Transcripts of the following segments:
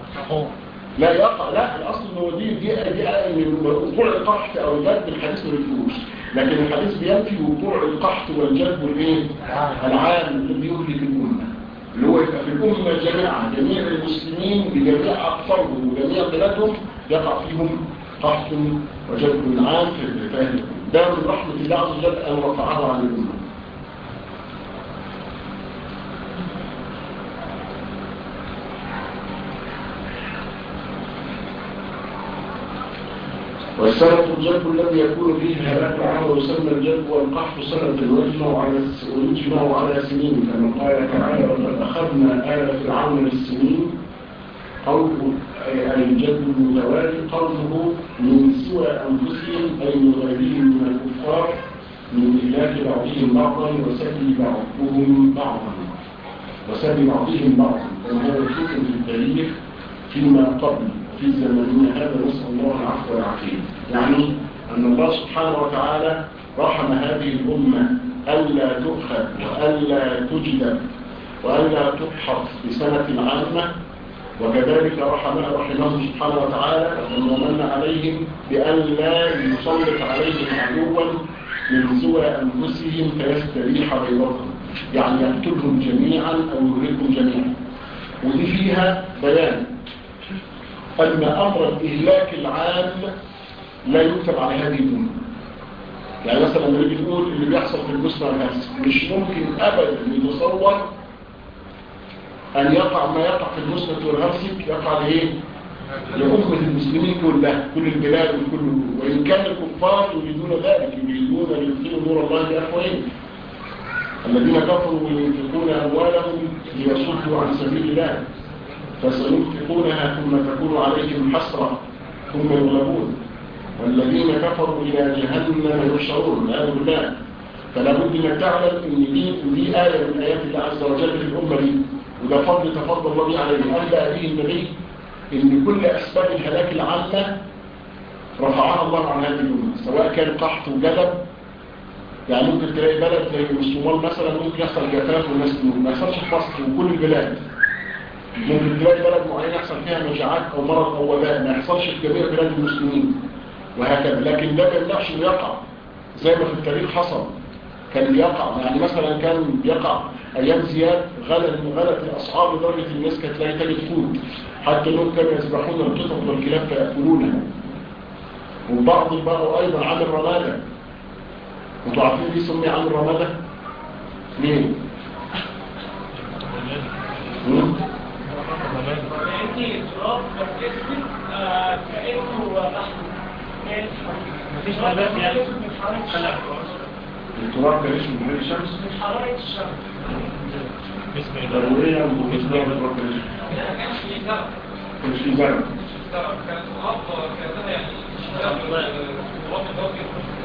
لا يقع لا الاصل انه دي دي دي من وقوع القحط او الجد الحديث ما بيفوش لكن الحديث بينفي وقوع القحط والجد والايه العام اللي بيهلك الامه اللي هو يبقى في الامه جميعا جميع المسلمين بجميع اقطارهم وجميع بلادهم يقع فيهم قحط وجد عام في الفهم ده من رحمه الله عز وجل ان رفعه عن الامه والسنة الجلب الذي يكون فيه الهلاك العام ويسمى الجلب والقحط سنة ويجمع على ويجمع على سنين كما قال تعالى وقد أخذنا آل فرعون للسنين قوله أي الجلب المتوالي قوله من سوى أنفسهم أي من غيرهم من الكفار من إهلاك بعضهم بعضا وسبي بعضهم بعضا وسبي بعضهم بعضا وهذا شوف في التاريخ فيما قبل في زماننا هذا نسأل الله العفو والعافية يعني أن الله سبحانه وتعالى رحم هذه الأمة ألا تؤخذ وألا تجد وألا تبحث بسنة عامة وكذلك رحم رحمه سبحانه وتعالى ومن عليهم بأن لا يسلط عليهم عدوا من سوى أنفسهم فيستريح غيرهم يعني يقتلهم جميعا أو يهلكهم جميعا ودي فيها بيان أن أمر الإهلاك العام لا يكتب على هذه الأمة يعني مثلا لما نيجي نقول اللي بيحصل في المسمى النفسي مش ممكن أبدا يتصور أن يقع ما يقع في المسند والهرسك يقع لإيه؟ لأمة المسلمين كلها كل البلاد وكل وإن كان الكفار يريدون ذلك يريدون ليدخلوا نور الله بأفواههم الذين كفروا ينفقون أموالهم ليصدوا عن سبيل الله فسينفقونها ثم تكون عليهم حسرة ثم يغلبون والذين كفروا إلى جهنم يحشرون والعياذ بالله فلا بد انك تعلم ان دي دي آية من آيات الله عز وجل في الأمة دي وده فضل تفضل الله عليه أنبأ به النبي ان كل أسباب الهلاك العامة رفعها الله عن هذه الأمة سواء كان قحط وجلب يعني ممكن تلاقي بلد زي الصومال مثلا ممكن يحصل جفاف والناس تموت ما يحصلش في مصر وكل البلاد ممكن تلاقي بلد معينة يحصل فيها مجاعات أو مرض أو وباء ما يحصلش في جميع بلاد المسلمين وهكذا لكن ده ما يمنعش انه يقع زي ما في التاريخ حصل كان بيقع يعني مثلا كان بيقع أيام زياد غلت غلت الأسعار لدرجة الناس كانت لا تجد فود حتى انهم كانوا يذبحون القطط والكلاب فيأكلونها وبعض بقوا أيضا عامل رمادة انتوا عارفين ليه سمي عامل رمادة؟ ليه؟ مم؟ مفيش نبات يعني التراب كان اسمه محل الشمس من حرارة الشمس بسم ضروريا الله ومثل التراب كان اسمه لا كانش في زرع كان في زرع زرع كانت غطة كانت يعني اشتغل الغطة ده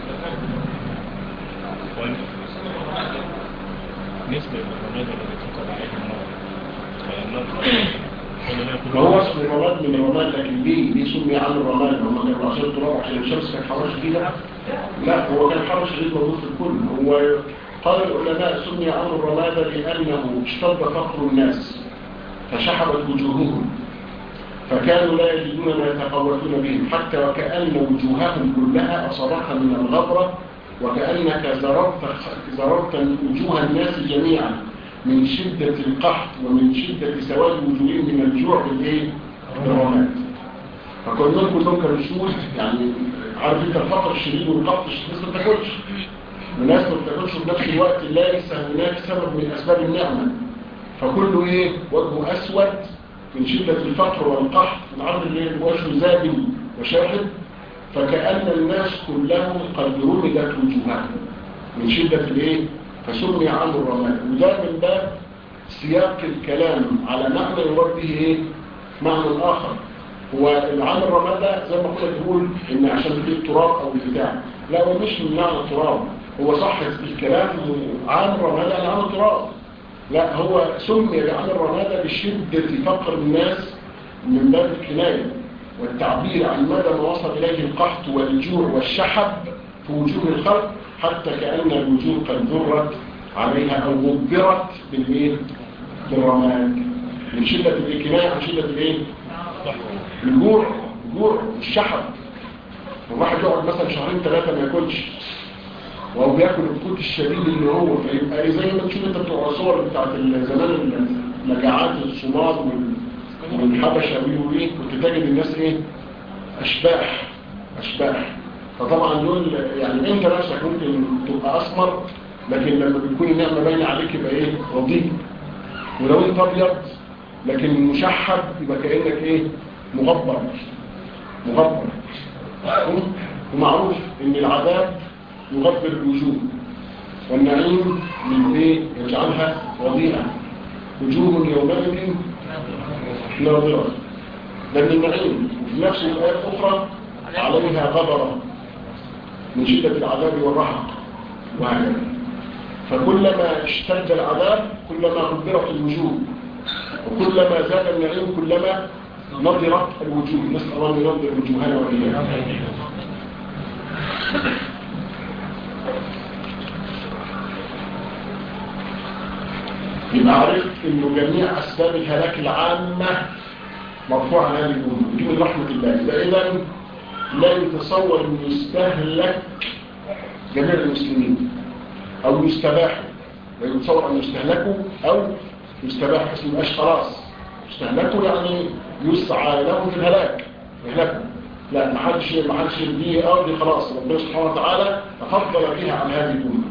نسبة الرماد الذي تقع عليه النار فالنار ما هو اسم الرماد من الرماد لكن ليه ليه سمي عن الرماد هم كانوا عشان التراب عشان الشمس كانت حرارة شديدة لا هو كان حرارة شديد موجود في الكل هو قال العلماء سمي عن الرماد لأنه اشتد فقر الناس فشحبت وجوههم فكانوا لا يجدون ما يتقوتون به حتى وكأن وجوههم كلها أصابتها من الغبرة وكأنك زررت زررت وجوه الناس جميعا من شدة القحط ومن شدة سواد وجوههم من الجوع بالايه؟ بالرماد فكلهم كلهم كانوا شهود يعني عارف انت الفقر الشديد والقحط الشديد الناس ما بتاكلش الناس ما بتاكلش في نفس الوقت ليس هناك سبب من اسباب النعمه فكله ايه وجهه اسود من شدة الفقر والقحط العرض اللي وجهه زابل وشاهد فكأن الناس كلهم قد رمدت وجوههم من شدة الايه فسمي عن الرماد وده من باب سياق الكلام على معنى يراد به ايه معنى اخر هو العام الرماد ده زي ما كنا بنقول ان عشان فيه التراب او البتاع لا هو مش من معنى التراب هو صح الكلام عام الرماد يعني عام التراب لا هو سمي بعام الرماد لشدة فقر الناس من باب الكناية والتعبير عن مدى ما وصل إليه القحط والجوع والشحب في وجوه الخلق حتى كأن الوجوه قد ذرت عليها أو غبرت بالإيه؟ بالرماد من شدة الكناية عن شدة الإيه؟ الجوع الجوع الشحب الواحد يقعد مثلا شهرين ثلاثة ما ياكلش وهو بياكل القوت الشديد اللي هو فيبقى زي ما تشوف انت بتوع الصور بتاعت زمان المجاعات الصماد وال- والحبشة ويه كنت تجد الناس ايه اشباح اشباح فطبعا دول يعني انت نفسك ممكن تبقى اسمر لكن لما بتكون النعمة باينة عليك يبقى ايه رضيق ولو انت ابيض لكن مشحب يبقى كأنك ايه مغبر مغبر ومعروف ان العذاب يغبر الوجوه والنعيم من ايه يجعلها وضيئة وجوه يومئذ ناظرة ده من النعيم وفي نفس الآية الأخرى عليها غبرة من شدة العذاب والرحق وهكذا فكلما اشتد العذاب كلما غبرت الوجوه وكلما زاد النعيم كلما نظرت الوجوه نسأل الله أن ينظر وجوهنا وإياها يبقى عرفت انه جميع اسباب الهلاك العامة مرفوعة عن هذه الامور دي من رحمة الله يبقى اذا لا يتصور ان يستهلك جميع المسلمين او يستباحوا لا يتصور ان يستهلكوا او يستباحوا بس مبقاش خلاص يستهلكوا يعني يسعى لهم في الهلاك يهلكوا لا ما حدش ما حدش دي اه دي خلاص ربنا سبحانه وتعالى تفضل بها عن هذه الامه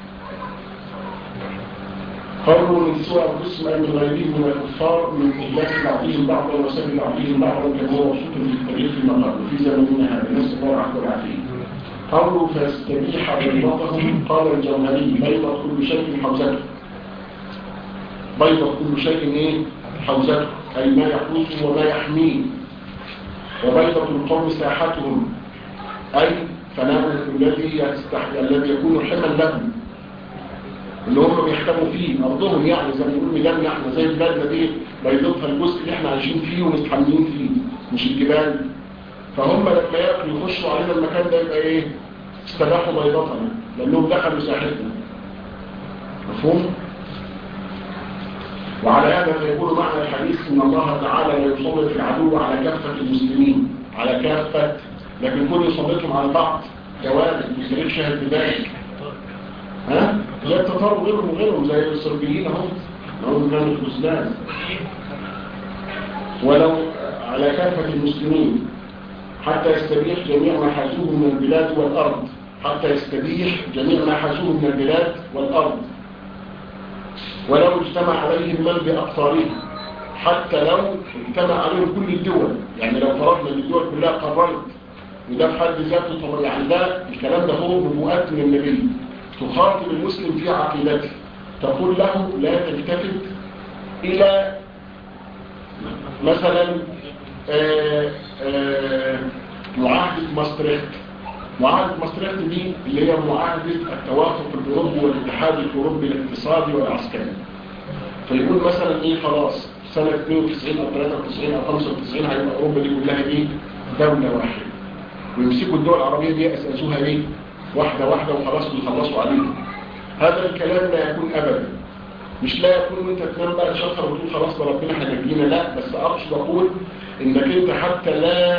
فروا من سوء القسم أي من غيرهم من الكفار من إهلاك بعضهم بعضا وسبب بعضهم بعضا كما هو مبسوط في التاريخ فيما قبل في زمننا هذا نسأل الله العفو والعافية قالوا فاستبيح بيضتهم قال الجوهري بيضة كل شيء حوزته بيضة كل شيء ايه حوزته أي ما يحوزه وما يحميه وبيضة القوم ساحتهم أي فناء الذي يستحي الذي يكون حما لهم اللي هم بيحتموا فيه أرضهم يعني زي ما بنقول ميدان احنا زي البلدة دي بيضتها الجزء اللي احنا عايشين فيه ومتحملين فيه مش الجبال فهم لما ياكلوا يخشوا علينا المكان ده يبقى ايه استباحوا بيضتنا لانهم دخلوا ساحتنا مفهوم وعلى هذا فيقول معنى الحديث ان الله تعالى لا يسلط العدو على كافه المسلمين على كافه لكن كل يسلطهم على بعض جوانب يستريد شاهد بذلك ها لا التطار غيرهم غيرهم زي الصربيين اهو نعوذ بالله من الخذلان ولو على كافه المسلمين حتى يستبيح جميع ما حازوه من البلاد والأرض حتى يستبيح جميع ما حازوه من البلاد والأرض ولو اجتمع عليهم من بأقطارهم حتى لو اجتمع عليهم كل الدول يعني لو فرضنا ان الدول كلها قررت وده في حد ذاته طبعا يعني ده الكلام ده هو نبوءات من النبي تخاطب المسلم في عقيدته تقول له لا تلتفت إلى مثلا آآ آآ معاهدة ماستريخت معاهدة ماستريخت دي اللي هي معاهدة التوافق الأوروبي والاتحاد الأوروبي الاقتصادي والعسكري فيقول مثلا ايه خلاص سنة 92 أو 93 أو 95 هيبقى أوروبا دي كلها ايه دولة واحدة ويمسكوا الدول العربية دي يأسسوها ايه واحدة واحدة وخلاص بيخلصوا عليهم هذا الكلام لا يكون أبدا مش لا يكون انت تنام بقى تشخر وتقول خلاص ده ربنا هينجينا لا بس اقصد اقول انك انت حتى لا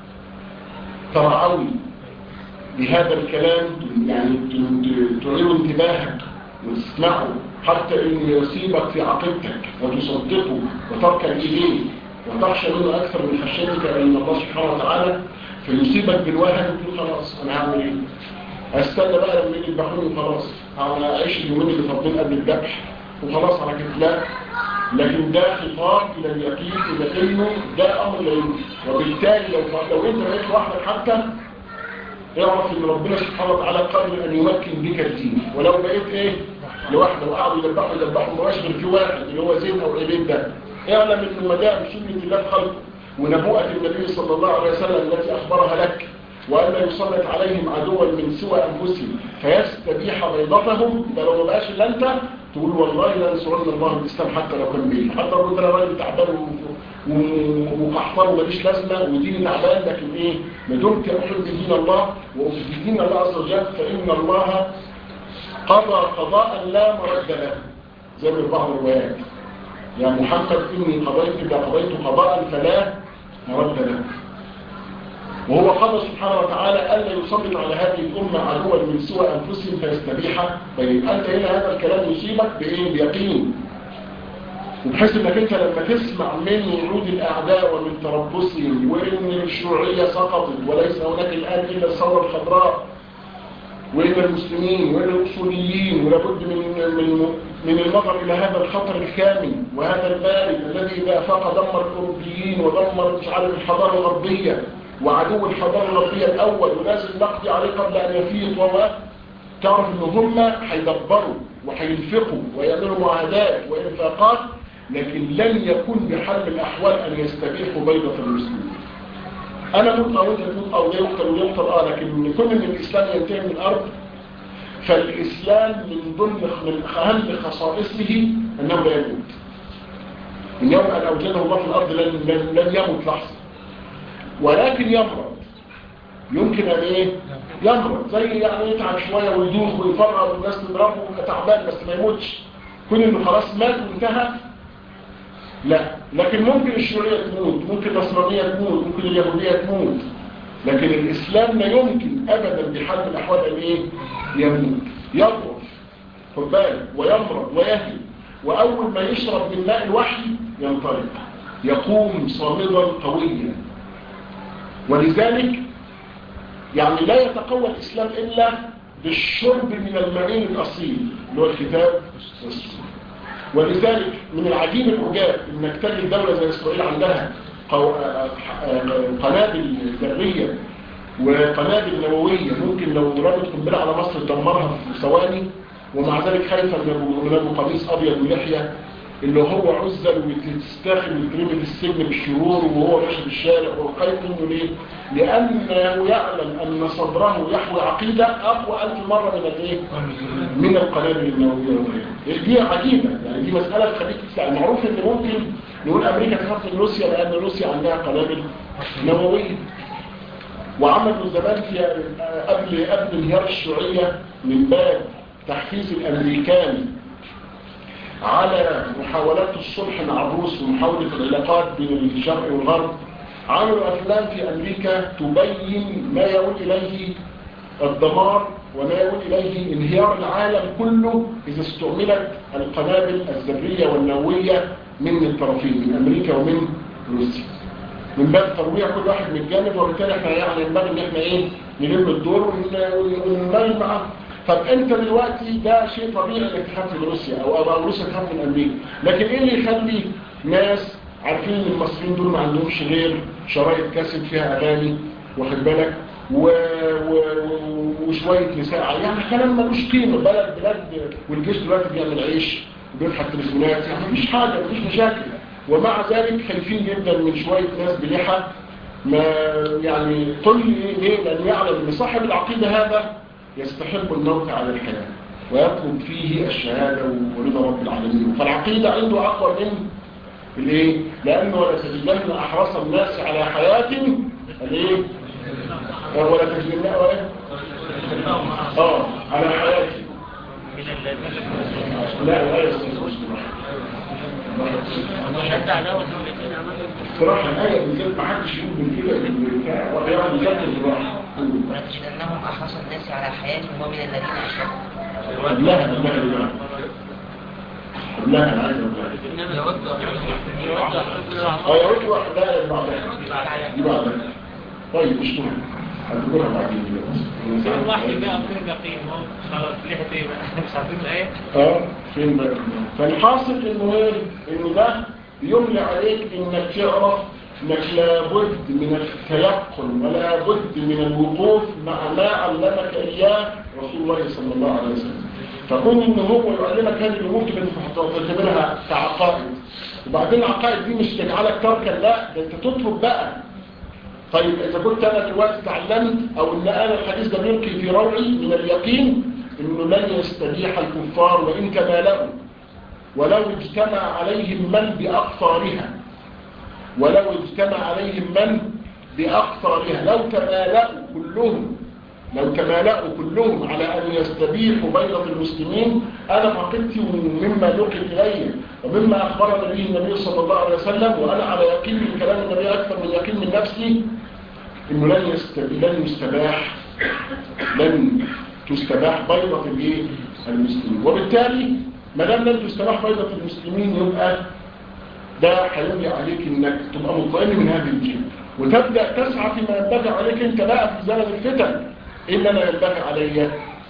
ترعوي بهذا الكلام يعني تعير انتباهك وتسمعه حتى انه يصيبك في عقيدتك وتصدقه وتركن اليه وتخشى منه اكثر من خشيتك ان الله سبحانه وتعالى فيصيبك بالوهن وتقول خلاص انا هعمل ايه استنى بقى لما يجي يذبحوني خلاص انا اعيش اليومين اللي فاضلين قبل الذبح وخلاص على كده لا لكن ده خطاب الى اليقين الى انه ده امر لا يمكن وبالتالي لو لو انت بقيت لوحدك حتى اعرف ان ربنا سبحانه وتعالى قادر ان يمكن بك الدين ولو بقيت ايه لوحده وقعدوا يذبحوا يذبحوا ما غير في واحد اللي هو زين او عبيد ده اعلم ان ما دام سنه الله خلقه ونبوءه النبي صلى الله عليه وسلم التي اخبرها لك وأن لا يسلط عليهم عدوا من سوى أنفسهم فيستبيح بيضتهم ده لو ما بقاش إلا أنت تقول والله لا ينصرن الله الإسلام حتى لو كان بيه حتى لو أنا راجل تعبان وقحطان وماليش لازمة وديني تعبان لكن إيه ما دمت أحب دين الله وأفد دين الله عز وجل فإن الله قضى قضاء لا مرد له زي ما بعض الروايات يا محمد إني قضيت إذا قضيت قضاء فلا مرد له وهو قضى سبحانه وتعالى ألا يسلط على هذه الأمة عدوا من سوى أنفسهم فيستبيحها طيب أنت هنا هذا الكلام يصيبك بإيه؟ بيقين وبحيث انك انت لما تسمع من وعود الاعداء ومن تربصهم وان الشيوعيه سقطت وليس هناك الان الا الثوره الخضراء وان المسلمين وان الاصوليين ولابد من من من النظر الى هذا الخطر الكامل وهذا البارد الذي اذا افاق دمر الاوروبيين ودمر مش عارف الحضاره الغربيه وعدو الحضاره الغربيه الاول ولازم نقضي عليه قبل ان يفيض و تعرف ان هم هيدبروا وهينفقوا ويعملوا معاهدات وانفاقات لكن لن يكون بحال الأحوال أن يستبيحوا بيضة المسلمين أنا مت أو أنت تموت أو لا يقتل ولا يقتل آه لكن كل من الإسلام ينتهي من الأرض فالإسلام من ضمن من أهم خصائصه أنه لا يموت من يوم أن أوجده الله في الأرض لن, لن, لن يموت لحظة ولكن يمرض يمكن أن إيه؟ يمرض زي يعني يتعب شوية ويدوخ ويفرغ والناس تضربه ويبقى تعبان بس ما يموتش كل إنه خلاص مات وانتهى لا لكن ممكن الشيوعية تموت ممكن النصرانية تموت ممكن اليهودية تموت لكن الإسلام لا يمكن أبدا بحال من الأحوال أن إيه يموت يضعف خد بالك ويمرض ويهلك وأول ما يشرب من ماء الوحي ينطلق يقوم صامدا قويا ولذلك يعني لا يتقوى الإسلام إلا بالشرب من المعين الأصيل اللي هو الكتاب والسنة ولذلك من العجيب العجاب انك تجد دولة زي اسرائيل عندها قنابل ذرية وقنابل نووية ممكن لو رمت قنبلة على مصر تدمرها في ثواني ومع ذلك خايفة من ابو قميص ابيض ولحية اللي هو عزل وتستاخد ويترمي في السجن بالشرور وهو ماشي في الشارع وخايف منه ليه؟ لأنه يعلم أن صدره يحوي عقيدة أقوى ألف مرة من الايه؟ من القنابل النووية وغيرها. دي عجيبة يعني دي مسألة تخليك تسأل معروف إن ممكن نقول أمريكا تخاف من روسيا لأن روسيا عندها قنابل نووية. وعملوا زمان في قبل قبل انهيار الشيوعية من باب تحفيز الأمريكان على محاولات الصلح مع الروس ومحاولة العلاقات بين الشرق والغرب عملوا أفلام في أمريكا تبين ما يؤول إليه الدمار وما يؤول إليه انهيار العالم كله إذا استعملت القنابل الذرية والنووية من الطرفين من أمريكا ومن روسيا من باب ترويع كل واحد من الجانب وبالتالي احنا يعني ينبغي ان احنا ايه نلم الدور وننال معاه طب انت دلوقتي ده شيء طبيعي انك تخاف من روسيا او او روسيا تخاف من امريكا لكن ايه اللي يخلي ناس عارفين ان المصريين دول ما عندهمش غير شرايط كاسيت فيها اغاني واخد بالك و... و... وشويه نساء يعني كلام ملوش قيمه بلد بلد والجيش دلوقتي بيعمل عيش وبيفتح تليفونات يعني مفيش حاجه مفيش مشاكل ومع ذلك خايفين جدا من شويه ناس بلحى ما يعني قل لي ليه لان يعلم ان صاحب العقيده هذا يستحق الموت على الحياة ويطلب فيه الشهادة ورضا رب العالمين فالعقيدة عنده أقوى من الايه لأنه ولا تجدن أحرص الناس على حياة الايه ولا تجدن اه على حياة لا لا يستطيع صراحة الآية بالذات ما حدش يقول من كده وغيرها بالذات الصراحة ولتجدنهم أحرص الناس على حياتهم ومن الذين أشركوا قبلها قبلها اللي قبلها أنا عايز اه يا ريت واحد لا اللي بعدها دي بعدها طيب مش مهم هتقولها بعدين دلوقتي واحد بقى فين بقيم خلاص ليه ايه بقى مش عارفين الايه اه فين بقى فالحاصل انه ايه انه ده يملي عليك انك تعرف انك لابد من التيقن ولا بد من الوقوف مع ما علمك اياه رسول الله صلى الله عليه وسلم فكون ان هو يعلمك هذه الامور تعتبرها كعقائد وبعدين العقائد دي مش تجعلك تركا لا ده انت تطلب بقى طيب اذا كنت انا دلوقتي تعلمت او ان انا الحديث ده بيلقي في روعي من اليقين انه لن يستبيح الكفار وان تمالأوا ولو اجتمع عليهم من باقطارها ولو اجتمع عليهم من باقطارها لو تمالأوا كلهم لو تمالأوا كلهم على أن يستبيحوا بيضة المسلمين أنا عقدتي مما نقل إلي ومما أخبرنا به النبي صلى الله عليه وسلم وأنا على يقين من كلام النبي أكثر من يقين من نفسي إنه لن يستباح, لن يستباح لن تستباح بيضة الإيه؟ المسلمين وبالتالي ما دام لن تستباح بيضة المسلمين يبقى ده هيولي عليك انك تبقى مطمئن من هذه الجهه وتبدا تسعى فيما ينبغي عليك انت بقى في زمن الفتن ايه اللي انا ينبغي عليا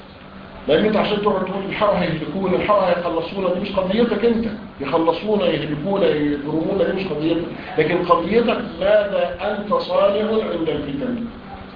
لان انت عشان تقعد تقول الحقوا هيهلكونا الحقوا هيخلصونا دي مش قضيتك انت يخلصونا يهلكونا يجرمونا دي مش قضيتك لكن قضيتك ماذا انت صانع عند الفتن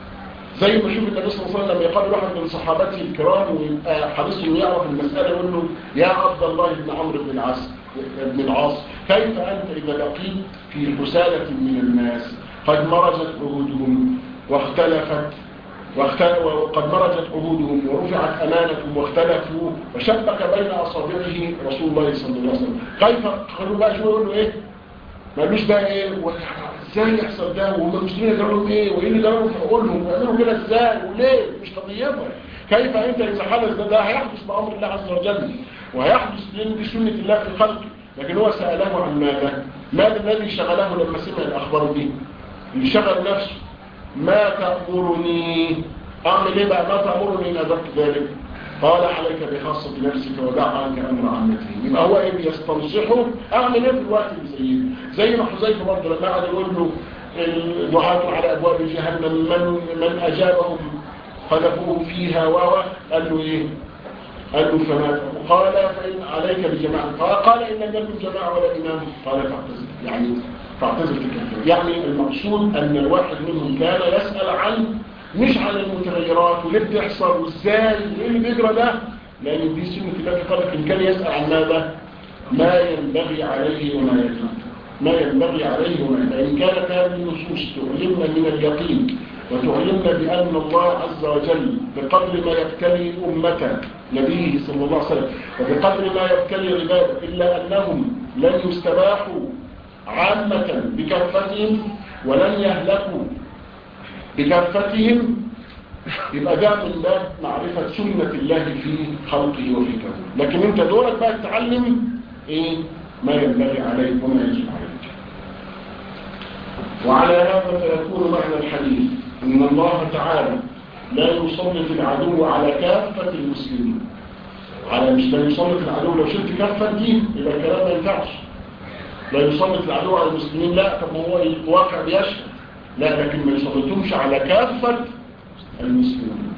زي ما شوف النبي صلى الله عليه وسلم يقابل واحد من صحابته الكرام ويبقى حريص انه يعرف المساله يقول له يا عبد الله بن عمرو بن العاص بن العاص كيف انت اذا لقيت في حساله من الناس قد مرجت عهودهم واختلفت واختل- وقد مرجت عهودهم ورفعت امانتهم واختلفوا وشبك بين اصابعه رسول الله صلى الله عليه وسلم كيف قالوا بقى شو يقول له ايه ما قالوش بقى ايه و- ازاي يحصل ده وهم المسلمين قالوا لهم ايه وايه اللي قالوا في عقولهم ويعملوا كده ازاي وليه مش قضيتها كيف انت اذا حدث ده ده هيحدث بامر الله عز وجل وهيحدث لان دي سنه الله في خلقه لكن هو ساله عن ماذا ماذا الذي شغله لما سمع الاخبار دي اللي شغل نفسه ما تأمرني أعمل إيه بقى ما تأمرني إن أدرك ذلك قال عليك بخاصة نفسك ودع عنك أمر عامته يبقى هو إيه بيستنصحه أعمل إيه في الوقت اللي زي زي ما حذيفة برضه لما قعد يقول له الدعاة على أبواب جهنم من من أجابهم قذفوه فيها و قال له إيه قال له فما قال فإن عليك بجماعة قال, قال إن لم يكن جماعة ولا إمام قال فاعتزل يعني فاعتزل تكفر يعني المقصود أن الواحد منهم كان يسأل عن مش عن المتغيرات وليه بتحصل وازاي وايه اللي بيجرى ده لأن دي سنة الله في قلبك إن كان يسأل عن ماذا ما ينبغي عليه وما يجب ما ينبغي عليه وما يجب إن كانت هذه النصوص تعلمنا من اليقين وتعلمنا بأن الله عز وجل بقدر ما يبتلي أمة نبيه صلى الله عليه وسلم وبقدر ما يبتلي عباده إلا أنهم لن يستباحوا عامة بكفتهم ولن يهلكوا بكفتهم يبقى ده من باب معرفة سنة الله في خلقه وفي كونه لكن انت دورك بقى تتعلم ايه ما ينبغي عليك وما يجب عليك وعلى هذا فيكون معنى الحديث ان الله تعالى لا يسلط العدو على كافة المسلمين على مش لا يسلط العدو لو شلت كافة دي يبقى الكلام ما ينفعش لا يسلط العدو على المسلمين لا طب هو الواقع بيشهد لا لكن ما يسلطهمش على كافة المسلمين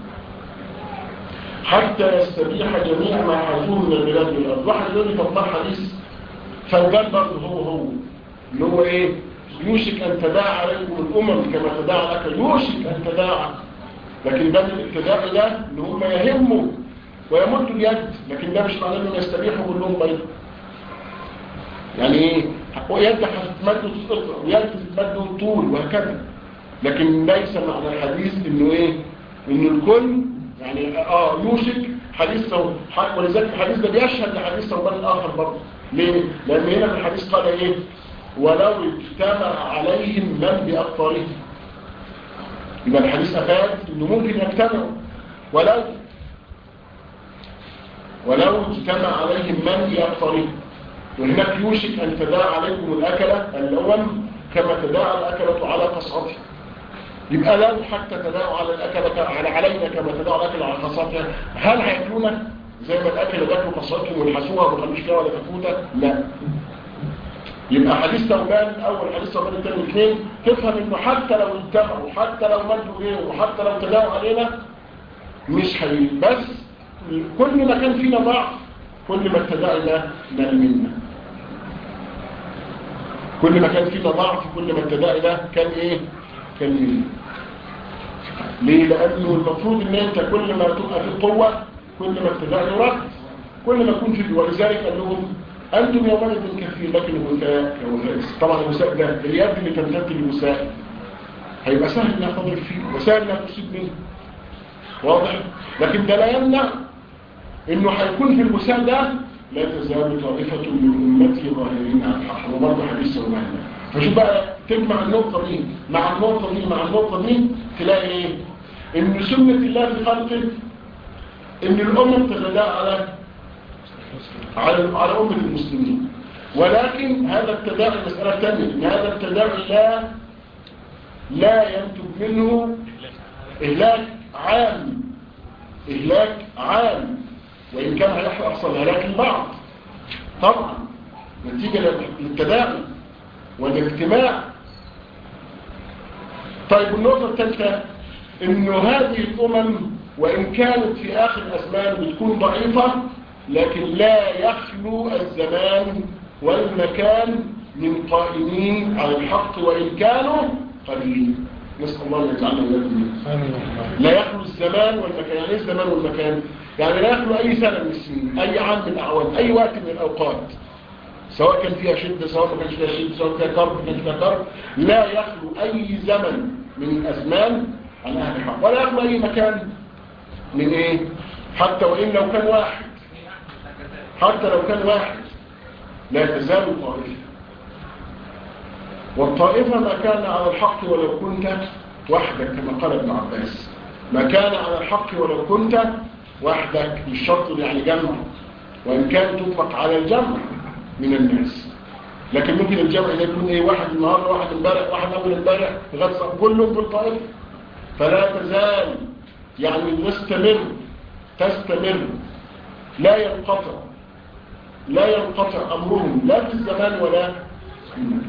حتى يستبيح جميع ما حازوه من البلاد والارض واحد يقول لي طب ما حديث فوجان برضه هو هو اللي هو ايه يوشك ان تداعى عليكم الامم كما تداعى لك يوشك ان تداعى لكن ده من الابتداء ده ان هم يهموا ويمدوا اليد لكن ده مش معناه انهم يستبيحوا كلهم بيض يعني ايه يد هتتمد وتتقطع ويد تتمد وطول وهكذا لكن ليس معنى الحديث انه ايه انه الكل يعني اه يوشك حديث ثوبان ولذلك الحديث ده بيشهد لحديث ثوبان الاخر برضه ليه لان هنا في الحديث قال ايه ولو اجتمع عليهم من باقطارهم يبقى الحديث افاد انه ممكن يجتمعوا ولو ولو اجتمع عليهم من باقطارهم وهناك يوشك ان تداعى عليكم الاكله اللوم كما تداعى الاكله على قصعتها يبقى لو حتى تداعوا على الأكلة على علينا كما تداعوا الأكل على خاصاتها هل هيأكلونا زي ما الأكل بياكلوا خاصاتهم ويلحسوها وما خلوش فيها ولا تفوتة لا يبقى حديث ثوبان أول حديث ثوبان الثاني اثنين تفهم إنه حتى لو اجتمعوا حتى لو مدوا غيره وحتى لو تداعوا علينا مش هي بس كل ما كان فينا ضعف كل ما ابتدأنا نال منا كل ما كان فينا ضعف كل ما ابتدأنا كان ايه كان منا ليه لانه المفروض ان انت كل ما تبقى في قوة كل ما ابتدأ يرد كل ما تكون في ولذلك قال لهم انتم يومئذ كثير لكن الوثاء كوثاء طبعا الوثاء ده اليد اللي تمتد للوثاء هيبقى سهل انها تضرب فيه وسهل انها تصيب منه واضح لكن ده لا يمنع انه هيكون في الوثاء ده لا تزال طائفة من أمتي ظاهرين على الحق وبرضه حديث سواه فشوف بقى تجمع النقطة دي مع النقطة دي مع النقطة دي تلاقي ايه ان سنة الله في خلقه ان الامة تتداعى على على على امة المسلمين ولكن هذا التداعي مسألة ثانية ان هذا التداعي لا لا ينتج منه إهلاك عام إهلاك عام وإن كان هيحصل هلاك البعض طبعا نتيجة للتداعي والاجتماع طيب النقطة الثالثة انه هذه الامم وان كانت في اخر الازمان بتكون ضعيفة لكن لا يخلو الزمان والمكان من قائمين على الحق وان كانوا قليلين نسأل الله ان يجعلنا وياكم لا يخلو الزمان والمكان يعني ايه الزمان والمكان يعني لا يخلو اي سنة من السنين اي عام من الاعوام اي وقت من الاوقات سواء كان فيها شدة سواء ما كانش فيها شدة سواء فيها كرب كان فيها كرب لا يخلو أي زمن من الأزمان عن أهل الحق ولا يخلو أي مكان من إيه حتى وإن لو كان واحد حتى لو كان واحد لا تزال طائفة والطائفة ما كان على الحق ولو كنت وحدك كما قال ابن عباس ما كان على الحق ولو كنت وحدك مش شرط يعني جمع وإن كان تطلق على الجمع من الناس لكن ممكن الجمع ده يكون ايه واحد النهارده واحد امبارح واحد اول امبارح لغايه كلهم في الطائف فلا تزال يعني تستمر تستمر لا ينقطع لا ينقطع امرهم لا في الزمان ولا في المكان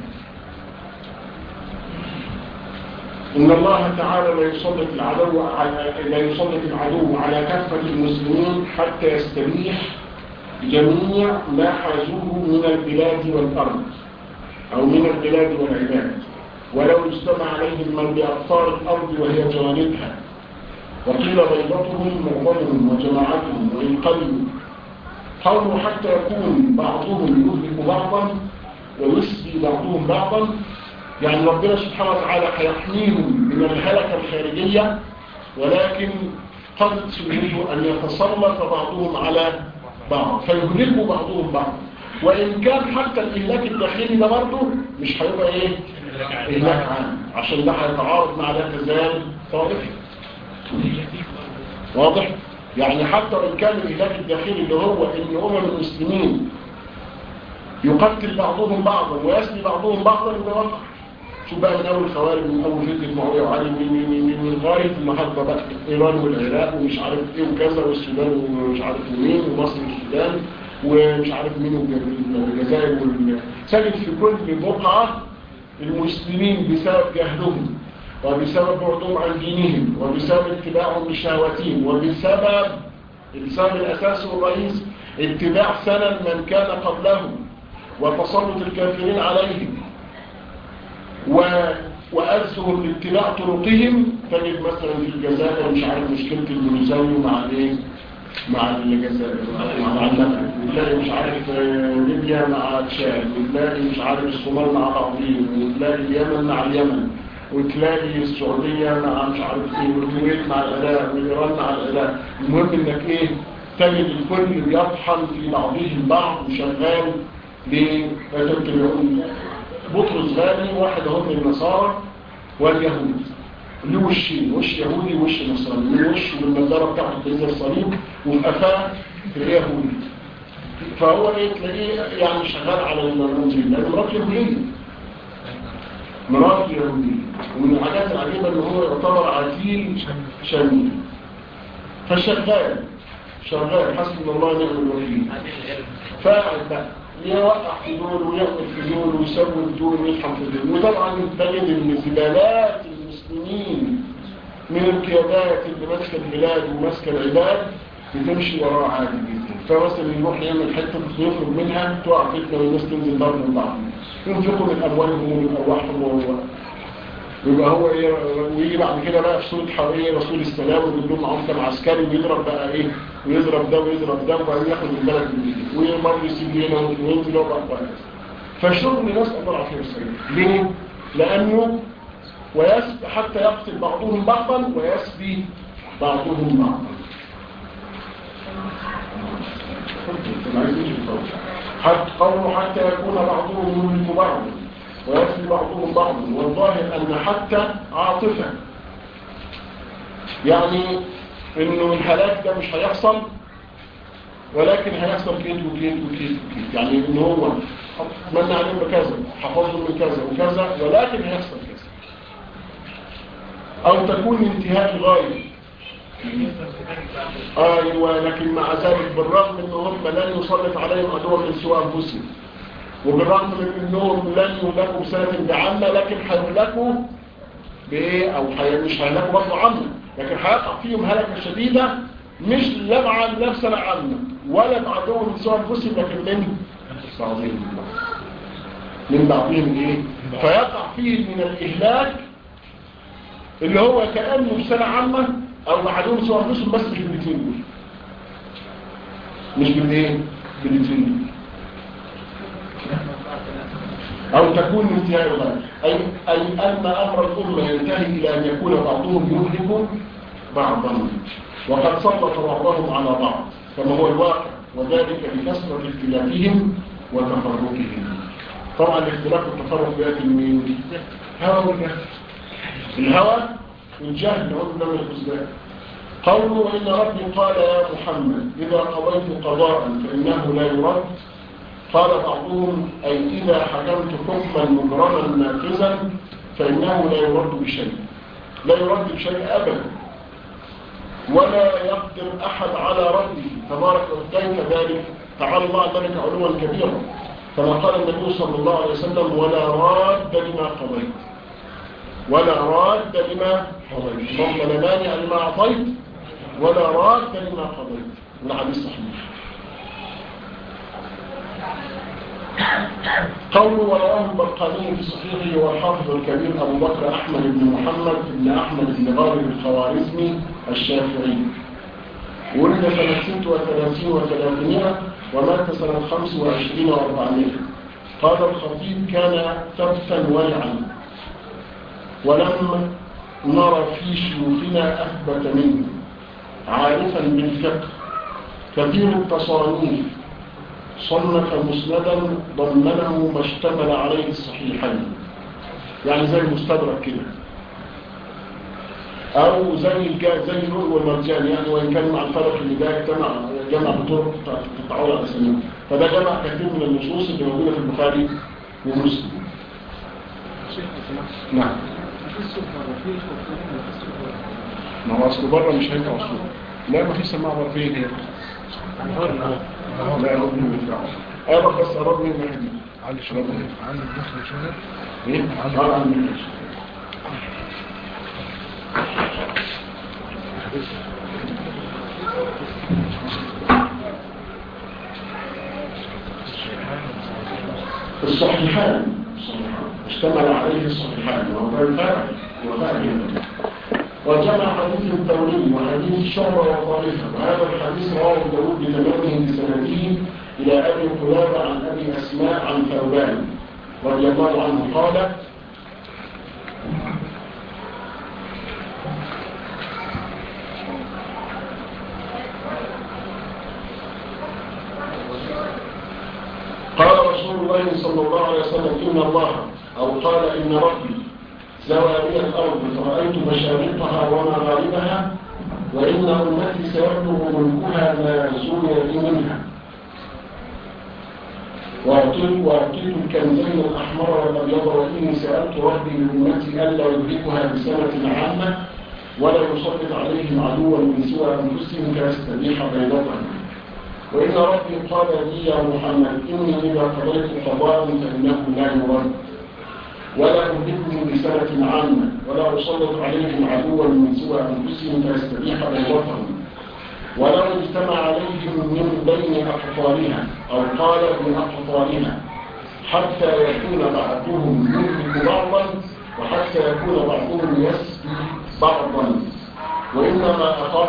إن الله تعالى لا يسلط العدو على لا يسلط العدو على كافة المسلمين حتى يستبيح جميع ما حازوه من البلاد والأرض أو من البلاد والعباد ولو اجتمع عليهم من بأقطار الأرض وهي جوانبها وقيل بيضتهم معظمهم وجماعتهم وإن قلوا قالوا حتى يكون بعضهم يهلك بعضا ويسبي بعضهم بعضا يعني ربنا سبحانه وتعالى هيحميهم من الهلكة الخارجية ولكن قد سنته أن يتسلط بعضهم على بعض فيهلكوا بعضهم بعض وإن كان حتى الإهلاك الداخلي ده برضه مش هيبقى إيه؟ إهلاك عام عشان ده هيتعارض مع لا تزال طائفة واضح؟ يعني حتى وإن كان الإهلاك الداخلي اللي هو إن أمم المسلمين يقتل بعضهم بعضا ويسلي بعضهم بعضا يبقى وقع شو بقى من أول خوارج من أول فتنة معاوية وعلي من من من من لغاية النهارده بقى إيران والعراق ومش عارف إيه وكذا والسودان ومش عارف مين ومصر والسودان ومش عارف مين والجزائر وال... سجد في كل بقعة المسلمين بسبب جهلهم وبسبب بعدهم عن دينهم وبسبب اتباعهم لشهواتهم وبسبب السبب الأساسي والرئيس اتباع سنن من كان قبلهم وتسلط الكافرين عليهم و... وألزهم لاتباع طرقهم تجد مثلا في الجزائر مش عارف مشكلة المنزوي مع الايه مع الجزائر مع المغرب وتلاقي مش عارف ليبيا مع تشاد وتلاقي مش عارف الصومال مع بعضهم وتلاقي اليمن مع اليمن وتلاقي السعودية مع مش عارف ايه والكويت مع العراق وايران مع العراق المهم انك ايه تجد الكل بيطحن في بعضه البعض وشغال ليه بطرس غالي واحد اهو من النصارى واليهود له وشين وش يهودي وش نصراني له وش بالنظاره بتاعته بتنزل الصليب وفي قفاه تلاقيه يهودي فهو ايه تلاقيه يعني شغال على المنظيم لان مراته يهوديه مراته يهوديه ومن الحاجات العجيبه ان هو يعتبر عتيل شامي فشغال شغال حسب الله ونعم الوكيل فاعل بقى يوقع في دول ويعمل في دول ويسوي في دول ويفهم في دول وطبعا تجد ان زبالات المسلمين من القيادات اللي ماسكه البلاد وماسكه العباد بتمشي وراه عادي جدا فمثلا يروح يعمل حته يخرج منها تقع فتنه والناس تنزل ضرب من بعض ينفقوا من اموالهم ومن ارواحهم و يبقى هو ايه ويجي بعد كده بقى في صوره حواليه رسول السلام ويجيب لهم معاهم كام عسكري ويضرب بقى ايه ويضرب ده ويضرب ده وبعدين ياخد البلد من ايده ومره يسيب هنا وينزل وبقى وهكذا فالشغل نسال الله العافيه والسلامه ليه؟ لانه ويسبي حتى يقتل بعضهم بعضا ويسبي بعضهم بعضا حتى قوله حتى يكون بعضهم يملك بعضا ويسبي بعضهم بعضا والظاهر أن حتى عاطفة يعني انه الهلاك ده مش هيحصل ولكن هيحصل كيد وكيد وكيد وكيد يعني ان هو اتمنى عليهم بكذا حفظهم من كذا وكذا ولكن هيحصل كذا او تكون انتهاء الغايه ايوه لكن مع ذلك بالرغم ان هم لن يسلط عليهم عدوا من سوى انفسهم وبالرغم من انهم لن يهلكوا بسنه بعامه لكن هيهلكوا بايه او حي... مش هيهلكوا برضه عامه لكن هيقع فيهم هلكه شديده مش لا مع نفس العامه ولا مع عدو من سوى انفسهم لكن من بعضهم من بعضهم ايه فيقع فيه من الاهلاك اللي هو كانه في سنه عامه او مع عدو من سوى انفسهم بس مش بالاثنين دول مش بالايه بالاثنين دول أو تكون انتهاء الغاية أي, أي أن أمر الأمة ينتهي إلى أن يكون بعضهم يهلك بعضا وقد سلط بعضهم على بعض كما هو الواقع وذلك بكثرة اختلافهم وتفرقهم طبعا الاختلاف والتفرق بيأتي من هوى والجهل الهوى والجهل نقول له من الحسبان قوله إن ربي قال يا محمد إذا قضيت قضاء فإنه لا يرد قال بعضهم أي إذا حكمت حكما مجرما نافذا فإنه لا يرد بشيء لا يرد بشيء أبدا ولا يقدر أحد على رده تبارك وتعالى ذلك تعالى الله ذلك علوا كبيرا كما قال النبي صلى الله عليه وسلم ولا راد لما قضيت ولا راد لما قضيت اللهم لا مانع لما أعطيت ولا راد لما قضيت والحديث صحيح قول ورواه البرقاني في صحيحه والحافظ الكبير أبو بكر أحمد بن محمد بن أحمد بن غالب الخوارزمي الشافعي ولد سنة 36 وثلاثمائة ومات سنة 25 وأربعمائة قال الخطيب كان ثبتا ورعا ولم نرى في شيوخنا أثبت منه عارفا بالفقه كثير التصانيف صنف مسندا ضمنه ما اشتمل عليه الصحيحين يعني زي المستدرك كده او زي الجا زي النور والمرجان يعني وان كان مع الفرق اللي ده جمع جمع بطرق تتعول على سنين فده جمع كثير من النصوص اللي موجوده في البخاري ومسلم نعم ما هو اصله بره مش هينفع اصله لا ما فيش سماعه بره فين هي لا أرد من الفعل أرد بس أرد من المهدي علي شرط عندك دخل شوية إيه؟ قال عن المهدي الصحيحان اشتمل عليه الصحيحان وهو الفاعل وفاعل وجمع حديث التولي وحديث الشعر وطائفة وهذا الحديث رواه داود بتمامه بسنده إلى أبي قلابة عن أبي أسماء عن ثوبان رضي الله عنه قال قال رسول الله صلى الله عليه وسلم إن الله أو قال إن ربي زوى بي الأرض فرأيت مشارقها ومغاربها وإن أمتي سيبلغ ملكها ما زوي لي منها وأعطيت وأعطيت الكنزين الأحمر والأبيض وإني سألت ربي لأمتي ألا يدركها بسنة عامة ولا يسلط عليهم عدوا من سوى أنفسهم كيستبيح بيضتهم وإن ربي قال لي يا محمد إني إذا قضيت قضاء فإنه لا يرد ولا أهلكهم بسنة عامة ولا أسلط عليهم عدوا من سوى أنفسهم فيستبيح بيضتهم ولو اجتمع عليهم من بين أقطارها أو قال من أقطارها حتى يكون بعضهم يهلك بعضا وحتى يكون بعضهم يسبي بعضا وإنما أخاف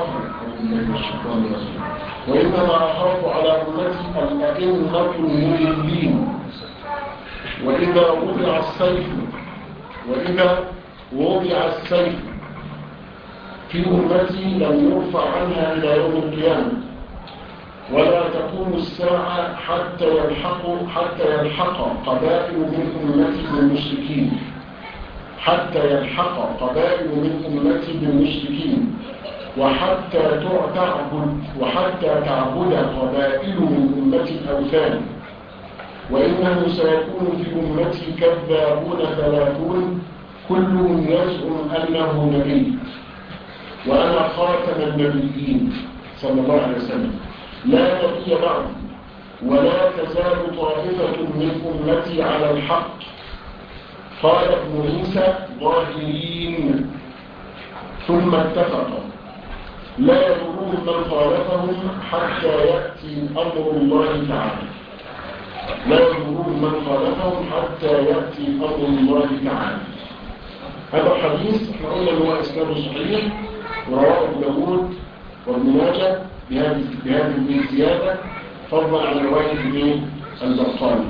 وإنما أخاف على أمتي الأئمة المضلين وإذا وضع السيف وإذا وضع السيف في أمتي لم يرفع عنها إلى يوم القيامة ولا تقوم الساعة حتى يلحق حتى يلحق قبائل من أمتي من المشركين حتى يلحق قبائل من أمتي بالمشركين وحتى تعبد وحتى تعبد قبائل من أمتي الأوثان وإنه سيكون في أمتي كذابون ثلاثون كلهم يزعم أنه نبي وأنا خاتم النبيين صلى الله عليه وسلم لا نبي بعد ولا تزال طائفة من أمتي على الحق قال ابن عيسى ظاهرين ثم اتفقوا لا يضرهم من خالفهم حتى يأتي أمر الله تعالى لا يضرهم من خالفهم حتى يأتي أمر الله تعالى هذا الحديث احنا قلنا ان هو اسناده صحيح ورواه ابو داوود وابن ماجه بهذه بهذه الزياده فضلا عن روايه ابن البرقاني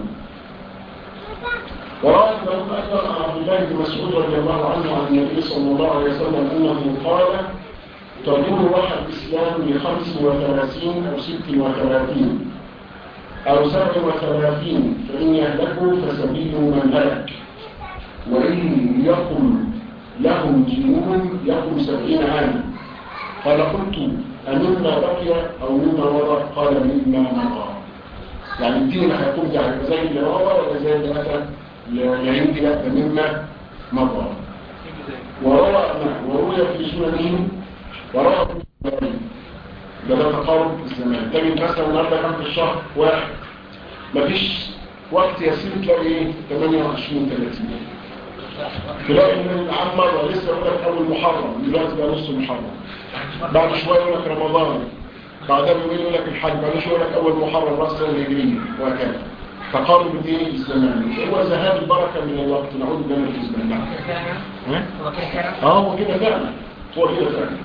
وروى ابن داوود ايضا عن عبد الله بن مسعود رضي الله عنه عن النبي صلى الله عليه وسلم انه قال تدور روح الاسلام لخمس وثلاثين او ست وثلاثين او سبع وثلاثين فان يهلكوا فسبيل من هلك وإن يقم لهم دينهم يقم سبعين عاما قال قلت أمما بقي أو مما وضع قال مما مضى يعني الدين هيقوم يعني زي اللي مضى ولا زي اللي أتى لعندي لا مما مضى وروى وروي في سننهم وروى في سننهم ده ده تقارب في الزمان تجد مثلا النهارده كام في الشهر واحد مفيش وقت يسير تلاقي ايه 28 30 تلاقي ان العام مره لسه يقول لك اول محرم دلوقتي بقى نص محرم بعد شويه يقول لك رمضان بعدها بيومين يقول لك الحج بعد شويه يقول لك اول محرم راس السنه الهجريه وهكذا تقارب الايه الزمان هو ذهاب البركه من الوقت نعود بنا في الزمان ها؟ هو كده فعلا اه هو كده فعلا هو كده فعلا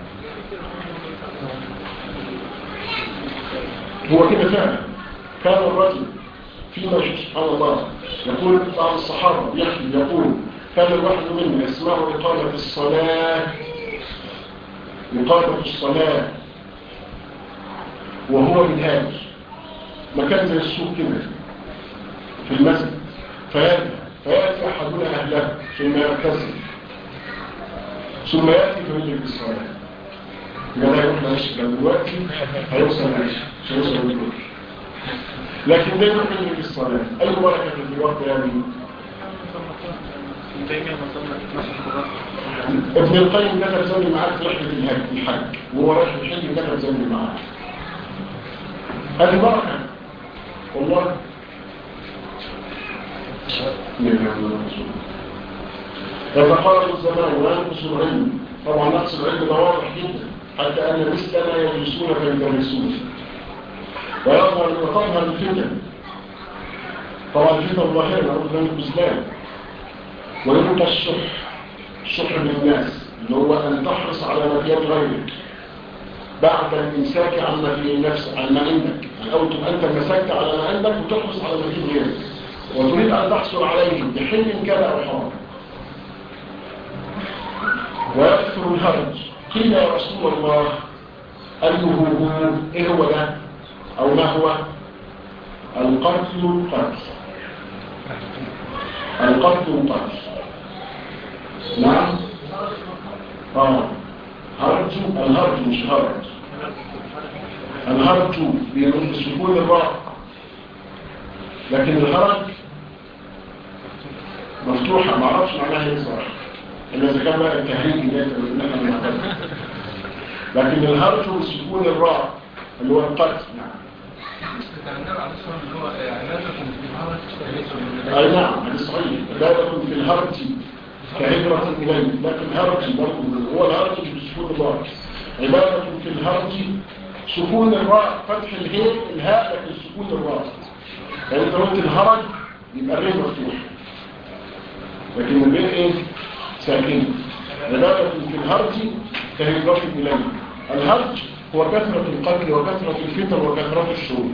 هو كده فعلا كان الرجل فيما سبحان الله يقول بعض الصحابة يحكي يقول كان الواحد منا يسمع إقامة الصلاة إقامة الصلاة وهو منهاج مكان زي السوق كده في المسجد فيأتي فيأتي أحدنا أهله ثم يرتزل ثم يأتي فيجب بالصلاة يبقى لا يروح لعيش لو دلوقتي هيوصل لعيش مش هيوصل دلوقتي لكن دايما يجب بالصلاة أي بركة في الوقت يعني ابن القيم كتب زوجي معاك في رحلة الحج الحج وهو رايح الحج كتب زوجي معاك هذه بركة والله يتقارب الزمان وينقص العلم طبعا نقص العلم ده واضح جدا حتى ان مثلنا يجلسون فيدرسون ويظهر وتظهر الفتن طبعا الفتن ظاهره نعوذ بالله من الاسلام ويبقى الشح الشح بالناس اللي هو ان تحرص على مكان غيرك بعد الامساك عما في النفس عن ما عندك او تبقى انت مسكت على ما عندك وتحرص على ما في غيرك وتريد ان تحصل عليه بحل كان او حرام ويكثر الهرج قيل يا رسول الله أيه هو إيه هو ده أو ما هو القتل قتل القتل قتل نعم آه هرج الهرج مش هرج الهرج بيرد سكون الراء لكن الهرج مفتوحة ما اعرفش معناها ايه صراحة إلا إذا كان بقى التهريج ده اللي احنا بنعتبره لكن الهرج سكون الراء اللي هو القتل نعم أي نعم هذا صحيح عبادة في الهرج كهجرة إليه لكن هرج برضه هو الهرج بسكون الراء عبادة في الهرج سكون الراء فتح الهاء الهاء لكن سكون الراء يعني انت قلت الهرج يبقى الري مفتوح لكن البين ايه ساكن عبادة في الهرج كهجرة إليه الهرج هو كثرة القتل وكثرة الفتن وكثرة الشرور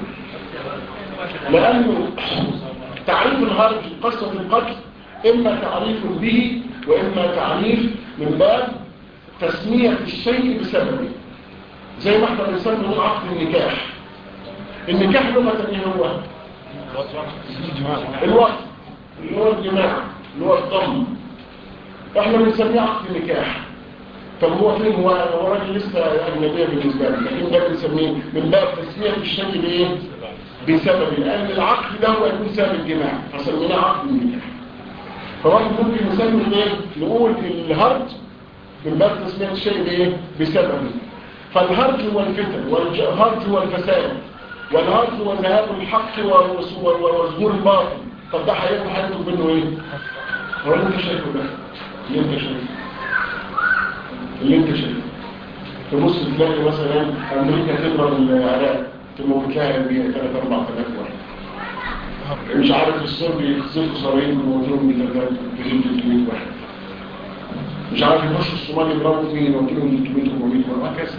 لأنه تعريف الهرج قصة القتل إما تعريف به وإما تعريف من باب تسمية الشيء بسببه زي ما احنا بنسمي عقد النكاح النكاح لغة ايه هو الوقت اللي هو الجماع اللي هو الضم احنا بنسميه عقد نكاح طب هو فين هو هو راجل لسه اجنبيه بالنسبه لي لكن ده بنسميه من باب تسميه الشيء بايه بسبب لان العقد ده هو يكون سبب الجماع فسميناه عقد النكاح فواحد ممكن نسمي ايه نقول الهرج من باب تسميه الشيء بايه بسبب فالهرج هو الفتن والهرج هو الفساد والهرج هو ذهاب الحق وظهور الباطل طب ده هيبقى هيطلب منه ايه هو اللي انت شايفه ده اللي انت شايفه اللي انت شايفه تبص تلاقي مثلا امريكا تضرب العراق تبقى بتلاقي بيها 3 4000 واحد مش عارف الصرب يخزفوا صرايين وموتهم ب 300 واحد مش عارف يخش الصومال يضربوا مين يوكلهم 300 400 وهكذا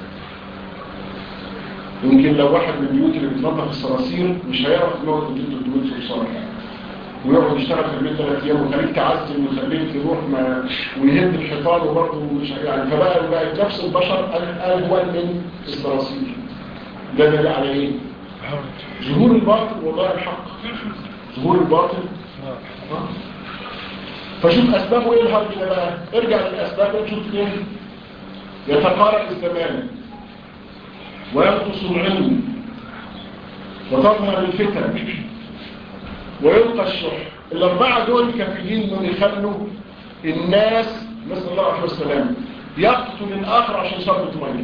يمكن لو واحد من البيوت اللي بتنظف الصراصير مش هيعرف يموت 200 300 صراصير ويقعد يشتغل في البيت ثلاث ايام وخليك تعزل وخليك تروح ما ويهد الحيطان وبرضه مش يعني فبقى بقت نفس البشر اهون من الصراصير ده دليل على ايه؟ ظهور الباطل وضاع الحق ظهور الباطل آه. فشوف اسبابه ايه الهرج ده بقى ارجع للاسباب وتشوف ايه يتقارب الزمان وينقص العلم وتظهر الفتن ويلقى الشح الأربعة دول كافيين من يخلوا الناس مثل الله عليه وسلم يقتل الآخر عشان شربة مية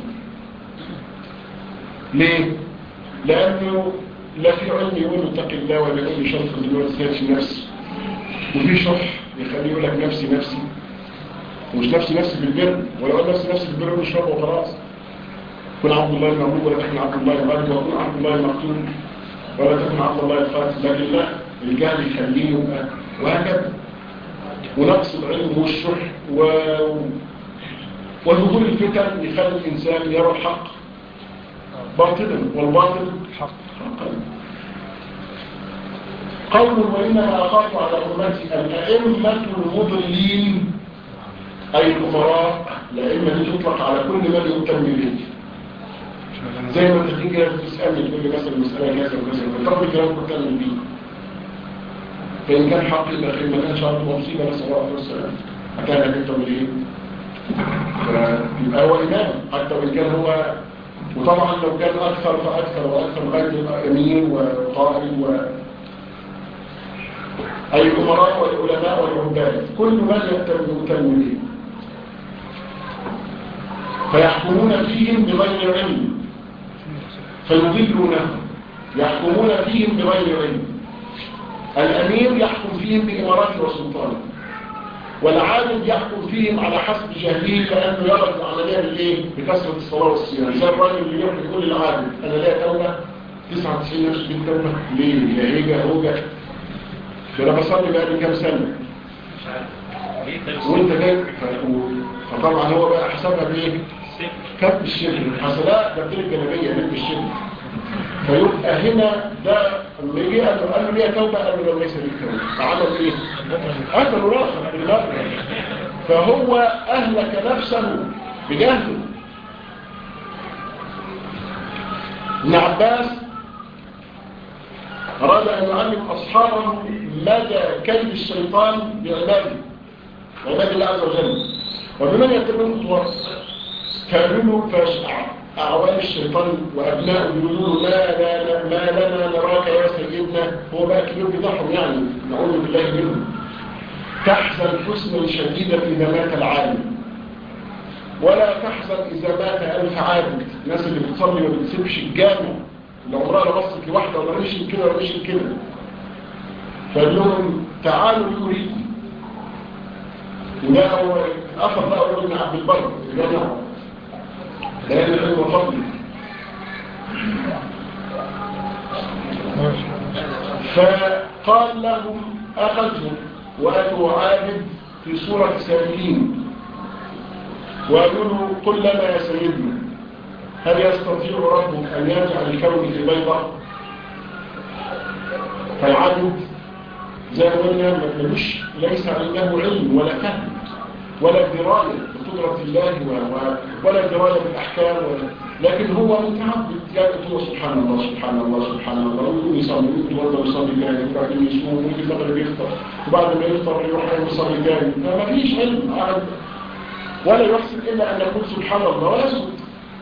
ليه؟ لأنه لا في علم يقول اتق الله ولا يقول شرط دلوقتي ذات نفسي وفي شح يخليه يقول لك نفسي نفسي ومش نفسي نفسي في البر ولا يقول نفسي نفسي في البر يقول اشربه وخلاص كن عبد الله المغلوب ولا تكن عبد الله الغالب وكن عبد الله المقتول ولا تكن عبد الله القاتل لكن لا الجهل يخليه يبقى وهكذا ونقص العلم والشح و... وظهور الفتن يخلي الإنسان يرى الحق باطلا والباطل حق حقا قول وإنما أخاف على أمتي الأئمة المضلين أي الأمراء الأئمة دي تطلق على كل من يهتم به زي ما انت تيجي تسألني تقول لي مثلا مسألة كذا وكذا طب الكلام كنت تعمل بيه فإن كان حق يبقى خير ما كانش عارف مصيبة نسأل الله عليه وسلم أكان لك تعمل إيه؟ فيبقى هو إمام حتى وإن كان هو وطبعا لو كان أكثر فأكثر وأكثر لغاية يبقى أمير وقائد و أي الأمراء والعلماء والعباد كل من يهتم يهتم به فيحكمون فيهم بغير علم فيضلونهم يحكمون فيهم بغير علم الأمير يحكم فيهم بإمارته وسلطانه والعالم يحكم فيهم على حسب جهله لأنه يرى العملية بالإيه؟ بكثرة الصلاة والصيام زي الراجل اللي يروح يقول للعالم أنا ليا توبة 99 نفس بالتوبة ليه؟ يا هيجا هوجا ده أنا بصلي بقى كام سنة وانت جاي فطبعا هو بقى حسبها بايه؟ كتب الشبه الحسنات ده بتلك الجنبية كتب الشبه فيبقى هنا ده لما يجي قال له قال له ليه توبه قال له ليس لي توبه فعمل ايه قتل راسه بالله فهو اهلك نفسه بجهله ابن عباس اراد ان يعلم اصحابه مدى كيد الشيطان بعباده عباد الله عز وجل وبمن يتبعون خطوات كانوا فاشعر أعوان الشيطان وأبناء يقولون ما, لا ما لنا نراك يا سيدنا هو بقى كبير بتاعهم يعني نعوذ بالله منهم تحزن حزنا شديدا إذا مات العالم ولا تحزن إذا مات ألف عابد الناس اللي بتصلي وما بتسيبش الجامع لو عمرها بصت لوحده ولا مشي كده ولا مشي كده فقال لهم تعالوا يريكم وده هو الأثر بقى ابن عبد البر الجامع لأن العلم فضل فقال لهم أخذهم وأتوا عابد في سورة سالكين وقالوا له قل لنا يا سيدنا هل يستطيع ربك أن يجعل الكون في بيضة فالعبد زي ما قلنا ملوش ليس عنده علم ولا فهم ولا دراية بقدرة الله و... ولا دراية بالأحكام ولا لكن هو متعبد يعني هو سبحان الله سبحان الله سبحان الله ويقوم يصلي ويتوضا ويصلي تاني وبعدين يصوم ويجي المغرب يفطر وبعد ما يفطر يروح يصلي تاني ما فيش علم قاعد ولا يحسن الا ان يقول سبحان الله ويسكت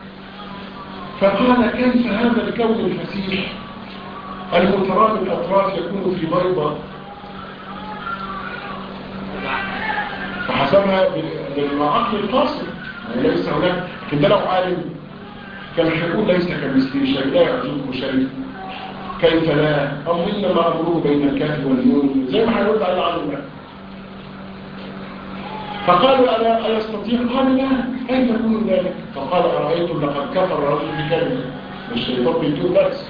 فقال كيف هذا الكون الفسيح المتراب الاطراف يكون في بيضه فحسبها بالعقل القاصر يعني ليس هناك لكن ده لو عالم كان هيقول ليس كمثله شيء لا يعجبه شيء كيف لا أو إنما أمره بين الكاف والنون زي ما هنرد على العالم فقالوا ألا أيستطيع قال لا كيف يكون ذلك فقال أرأيتم لقد كفر رجل بكلمة الشيطان بيدون درس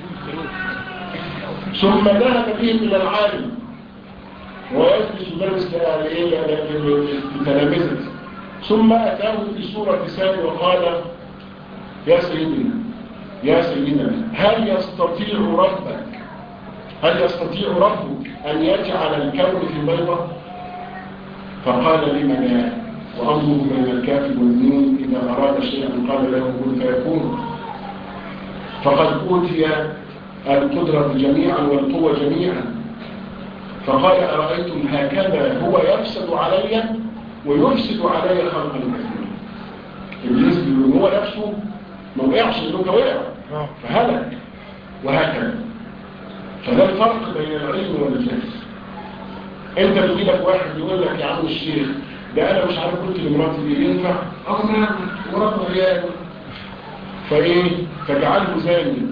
ثم ذهب بهم إلى العالم ويجلس يدرس لتلامذته ثم أتاه في سورة سامي وقال يا سيدنا يا سيدنا هل يستطيع ربك هل يستطيع ربك أن يجعل الكون في بيضة فقال لم لا وأمره بين الكاف والنون إذا أراد شيئا قال له كن فيكون فقد أوتي القدرة جميعا والقوة جميعا فقال أرأيتم هكذا هو يفسد علي ويفسد علي خلق المكان إبليس بيقول هو نفسه ما وقعش إنه وقع فهلك وهكذا فده الفرق بين العلم والجهل انت بيجي لك واحد يقول لك يا عم الشيخ ده انا مش عارف قلت لمراتي دي ينفع اه نعم ورب عيال فايه فجعله زاني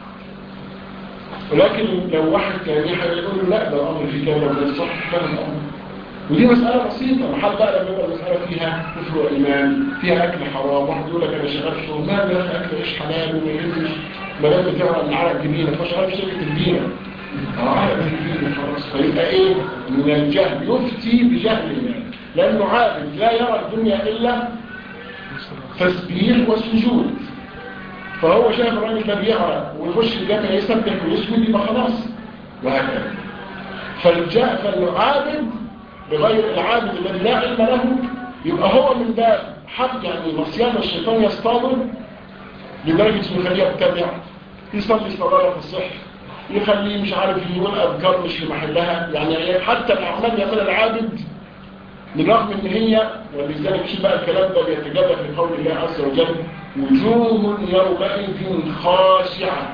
ولكن لو واحد كان يقول له لا ده الامر في كذا وده صح كذا الامر ودي مسألة بسيطة محل بقى لما يبقى المسألة فيها كفر وإيمان فيها أكل حرام واحد يقول لك أنا شغال في شغل ما يا أخي أكل إيش حلال وما يهمش ما دام بتعرف من عرق جميلة فشغال في شركة الدينة عرق الدينة خلاص فيبقى إيه من الجهل يفتي بجهل لأنه عابد لا يرى الدنيا إلا تسبيح وسجود فهو شايف الراجل ده بيعرق ويخش الجامع يسبح ويسجد يبقى خلاص وهكذا فالجاء فالعابد بغير العابد الذي لا علم له يبقى هو من باب حق يعني مصيان الشيطان يصطادر لدرجة انه يخليه يتبع يصلي صلاة في الصحة يخليه مش عارف يقول أذكار مش في محلها يعني حتى الأعمال يعمل العابد بالرغم ان هي ولذلك شو بقى الكلام ده بيتجلى في قول الله عز وجل وجوه يومئذ خاشعة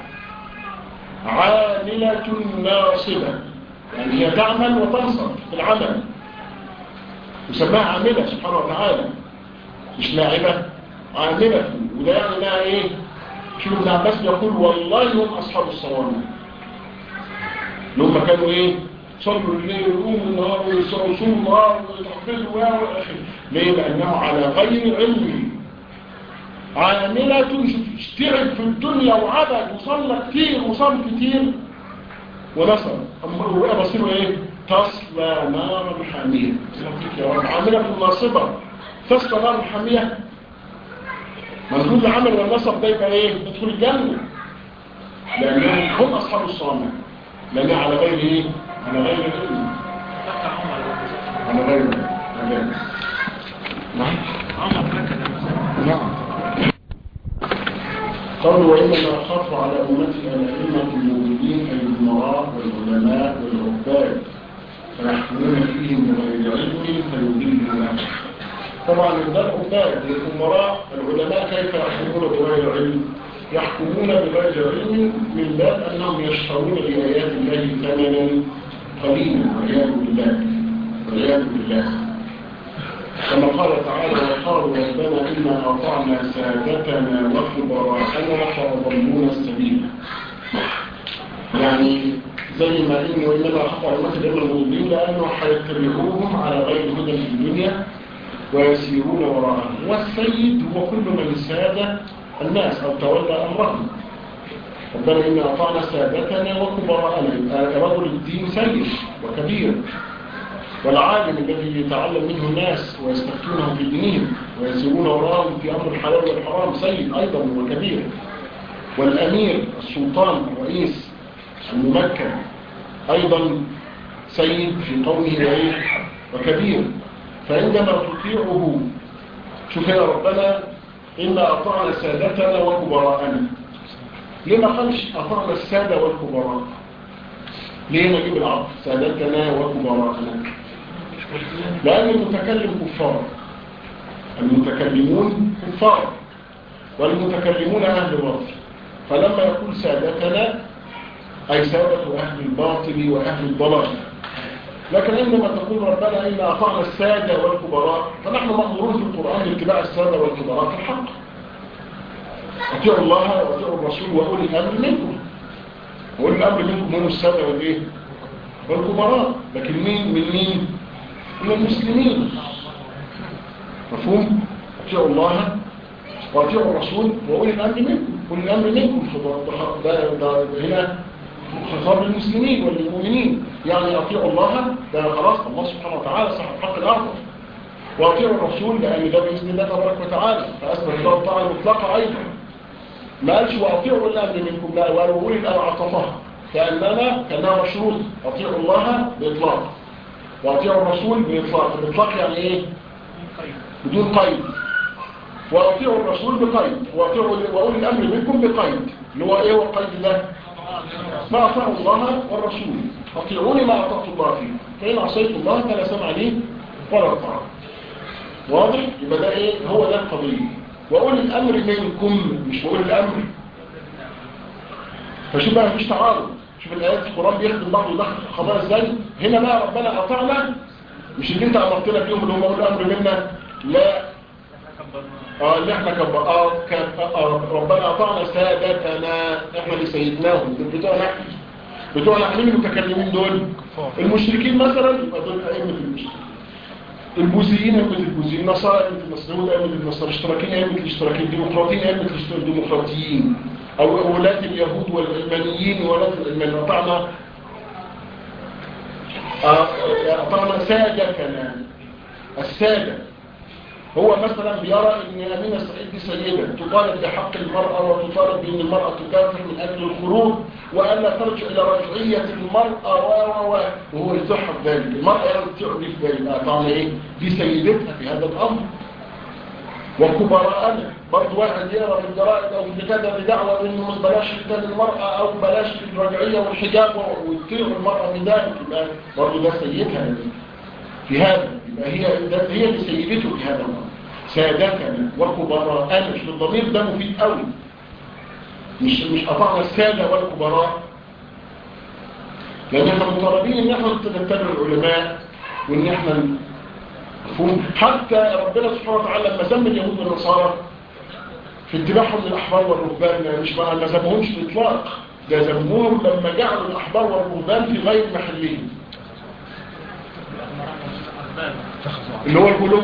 عاملة ناصبة يعني هي تعمل وتنصب في العمل يسماها عاملة سبحانه وتعالى مش لاعبة عاملة وده يعني انها ايه شوف ابن عباس بيقول والله هم اصحاب الصوامع لهم كانوا ايه صلوا الليل ويقوموا النهار ويصوموا النهار ويتحفظوا واخر ليه لانه على غير علم عاملة اشتغل في الدنيا وعبد وصلى كتير وصام كتير ونصر أما هو بقى بصيره ايه تصلى نارا حامية يا رب عاملة ناصبة تصلى نارا حامية مجهود العمل والنصب ده يبقى ايه تدخل الجنة لأنهم هم أصحاب الصوامع لأنها على غير ايه على غير العلم على غير العلم نعم نعم قالوا وإنما أخاف على أمتي الأئمة المؤمنين أي الأمراء والعلماء والعباد فيحكمون فيهم بغير علم فيضلهم الناس طبعا ده العباد الأمراء العلماء كيف يحكمون بغير علم يحكمون بغير علم من باب أنهم يشترون بآيات الله ثمنا قليلا والعياذ بالله والعياذ بالله كما قال تعالى وقالوا ربنا إنا أطعنا سادتنا وكبراءنا فأضلونا السبيل يعني زي ما إنه إنما خطأ المثل إما المؤمنين لأنه حيتبعوهم على غير هدى في الدنيا ويسيرون وراءهم والسيد هو كل من ساد الناس أو تولى أمرهم ربنا إنا أطعنا سادتنا وكبراءنا رجل الدين سيد وكبير والعالم الذي يتعلم منه الناس ويستفتونه في دينهم ويسيرون وراءهم في أمر الحلال والحرام سيد أيضا وكبير والأمير السلطان الرئيس الممكن أيضا سيد في قومه وكبير فعندما تطيعه شوف يا ربنا إنا أطعنا سادتنا وكبراءنا ليه ما قالش أطعنا السادة والكبراء ليه نجيب العطف سادتنا وكبراءنا لأن المتكلم كفار المتكلمون كفار والمتكلمون أهل باطل فلما يقول سادتنا أي سادة أهل الباطل وأهل الضلال لكن عندما تقول ربنا إنا أطعنا السادة والكبراء فنحن مأمورون في القرآن باتباع السادة والكبراء في الحق أطيعوا الله وأطيعوا الرسول وأولي الأمر منكم وأولي الأمر منكم هم السادة والإيه؟ والكبراء لكن مين من مين؟ من المسلمين مفهوم؟ أطيعوا الله وأطيعوا الرسول وأولي الأمر منكم أولي الأمر منكم ده, ده, ده هنا خطاب للمسلمين والمؤمنين يعني أطيعوا الله ده خلاص الله سبحانه وتعالى صاحب حق الأرض وأطيعوا الرسول لأن ده بإذن الله تبارك وتعالى فأثبت الله الطاعة المطلقة أيضا ما قالش وأطيعوا الأمر منكم لا وقالوا أولي الأمر عطفها كأنما كأنها مشروط أطيعوا الله بإطلاق وأطيعوا الرسول بإطلاق الإطلاق يعني إيه؟ بدون قيد وأطيعوا الرسول بقيد وأطيعوا وأولي الأمر منكم بقيد اللي هو إيه هو قيد الله ما أطاعوا الله والرسول أطيعوني ما أطعت الله فيه فإن عصيت الله فلا سمع لي ولا طاعة واضح يبقى ده إيه هو ده القضية وأولي الأمر منكم مش بقول الأمر فشوف بقى مفيش تعارض شوف الآيات في القرآن بيخدم بعض ودخل الخبر ازاي هنا بقى ربنا أطعنا مش اللي انت أمرتنا فيهم اللي هم أولي الأمر منا لا اه اللي احنا كب... آه كان آه ربنا اطعنا سادتنا احنا اللي سيدناهم دول بتوعنا احنا بتوعنا احنا المتكلمين دول المشركين مثلا يبقى دول ائمه المشركين البوذيين ائمه البوذيين النصارى ائمه النصارى ائمه النصارى الاشتراكيين ائمه الاشتراكيين الديمقراطيين ائمه الديمقراطيين او ولاة اليهود والعلمانيين ولاة العلمانيين اطعنا آه اطعنا سادتنا الساده هو مثلا بيرى ان أمينة سعيد دي سيدة تطالب بحق المرأة وتطالب بأن المرأة تكافح من أجل الخروج وأن لا ترجع إلى رجعية المرأة و و وهو يصحب ذلك المرأة يعني تعرف ذلك طبعا إيه دي سيدتها في هذا الأمر وكبراءنا برضه واحد يقرا في الجرائد او في كذا بدعوه انه بلاش قتال المراه او بلاش الرجعيه والحجاب ويطيعوا المراه من ذلك يبقى برضه ده سيدها في هذا يبقى هي هي اللي سيدته في هذا الامر سادتنا وكبراءنا مش الضمير ده مفيد قوي مش مش قطعنا الساده والكبراء لان احنا مطالبين ان احنا نتبع العلماء وان احنا مفهوم حتى ربنا سبحانه وتعالى لما ذم اليهود والنصارى في اتباعهم للاحبار والرهبان مش ما ما ذمهمش باطلاق ده ذمهم لما جعلوا الاحبار والرهبان في غير محلهم اللي هو الغلو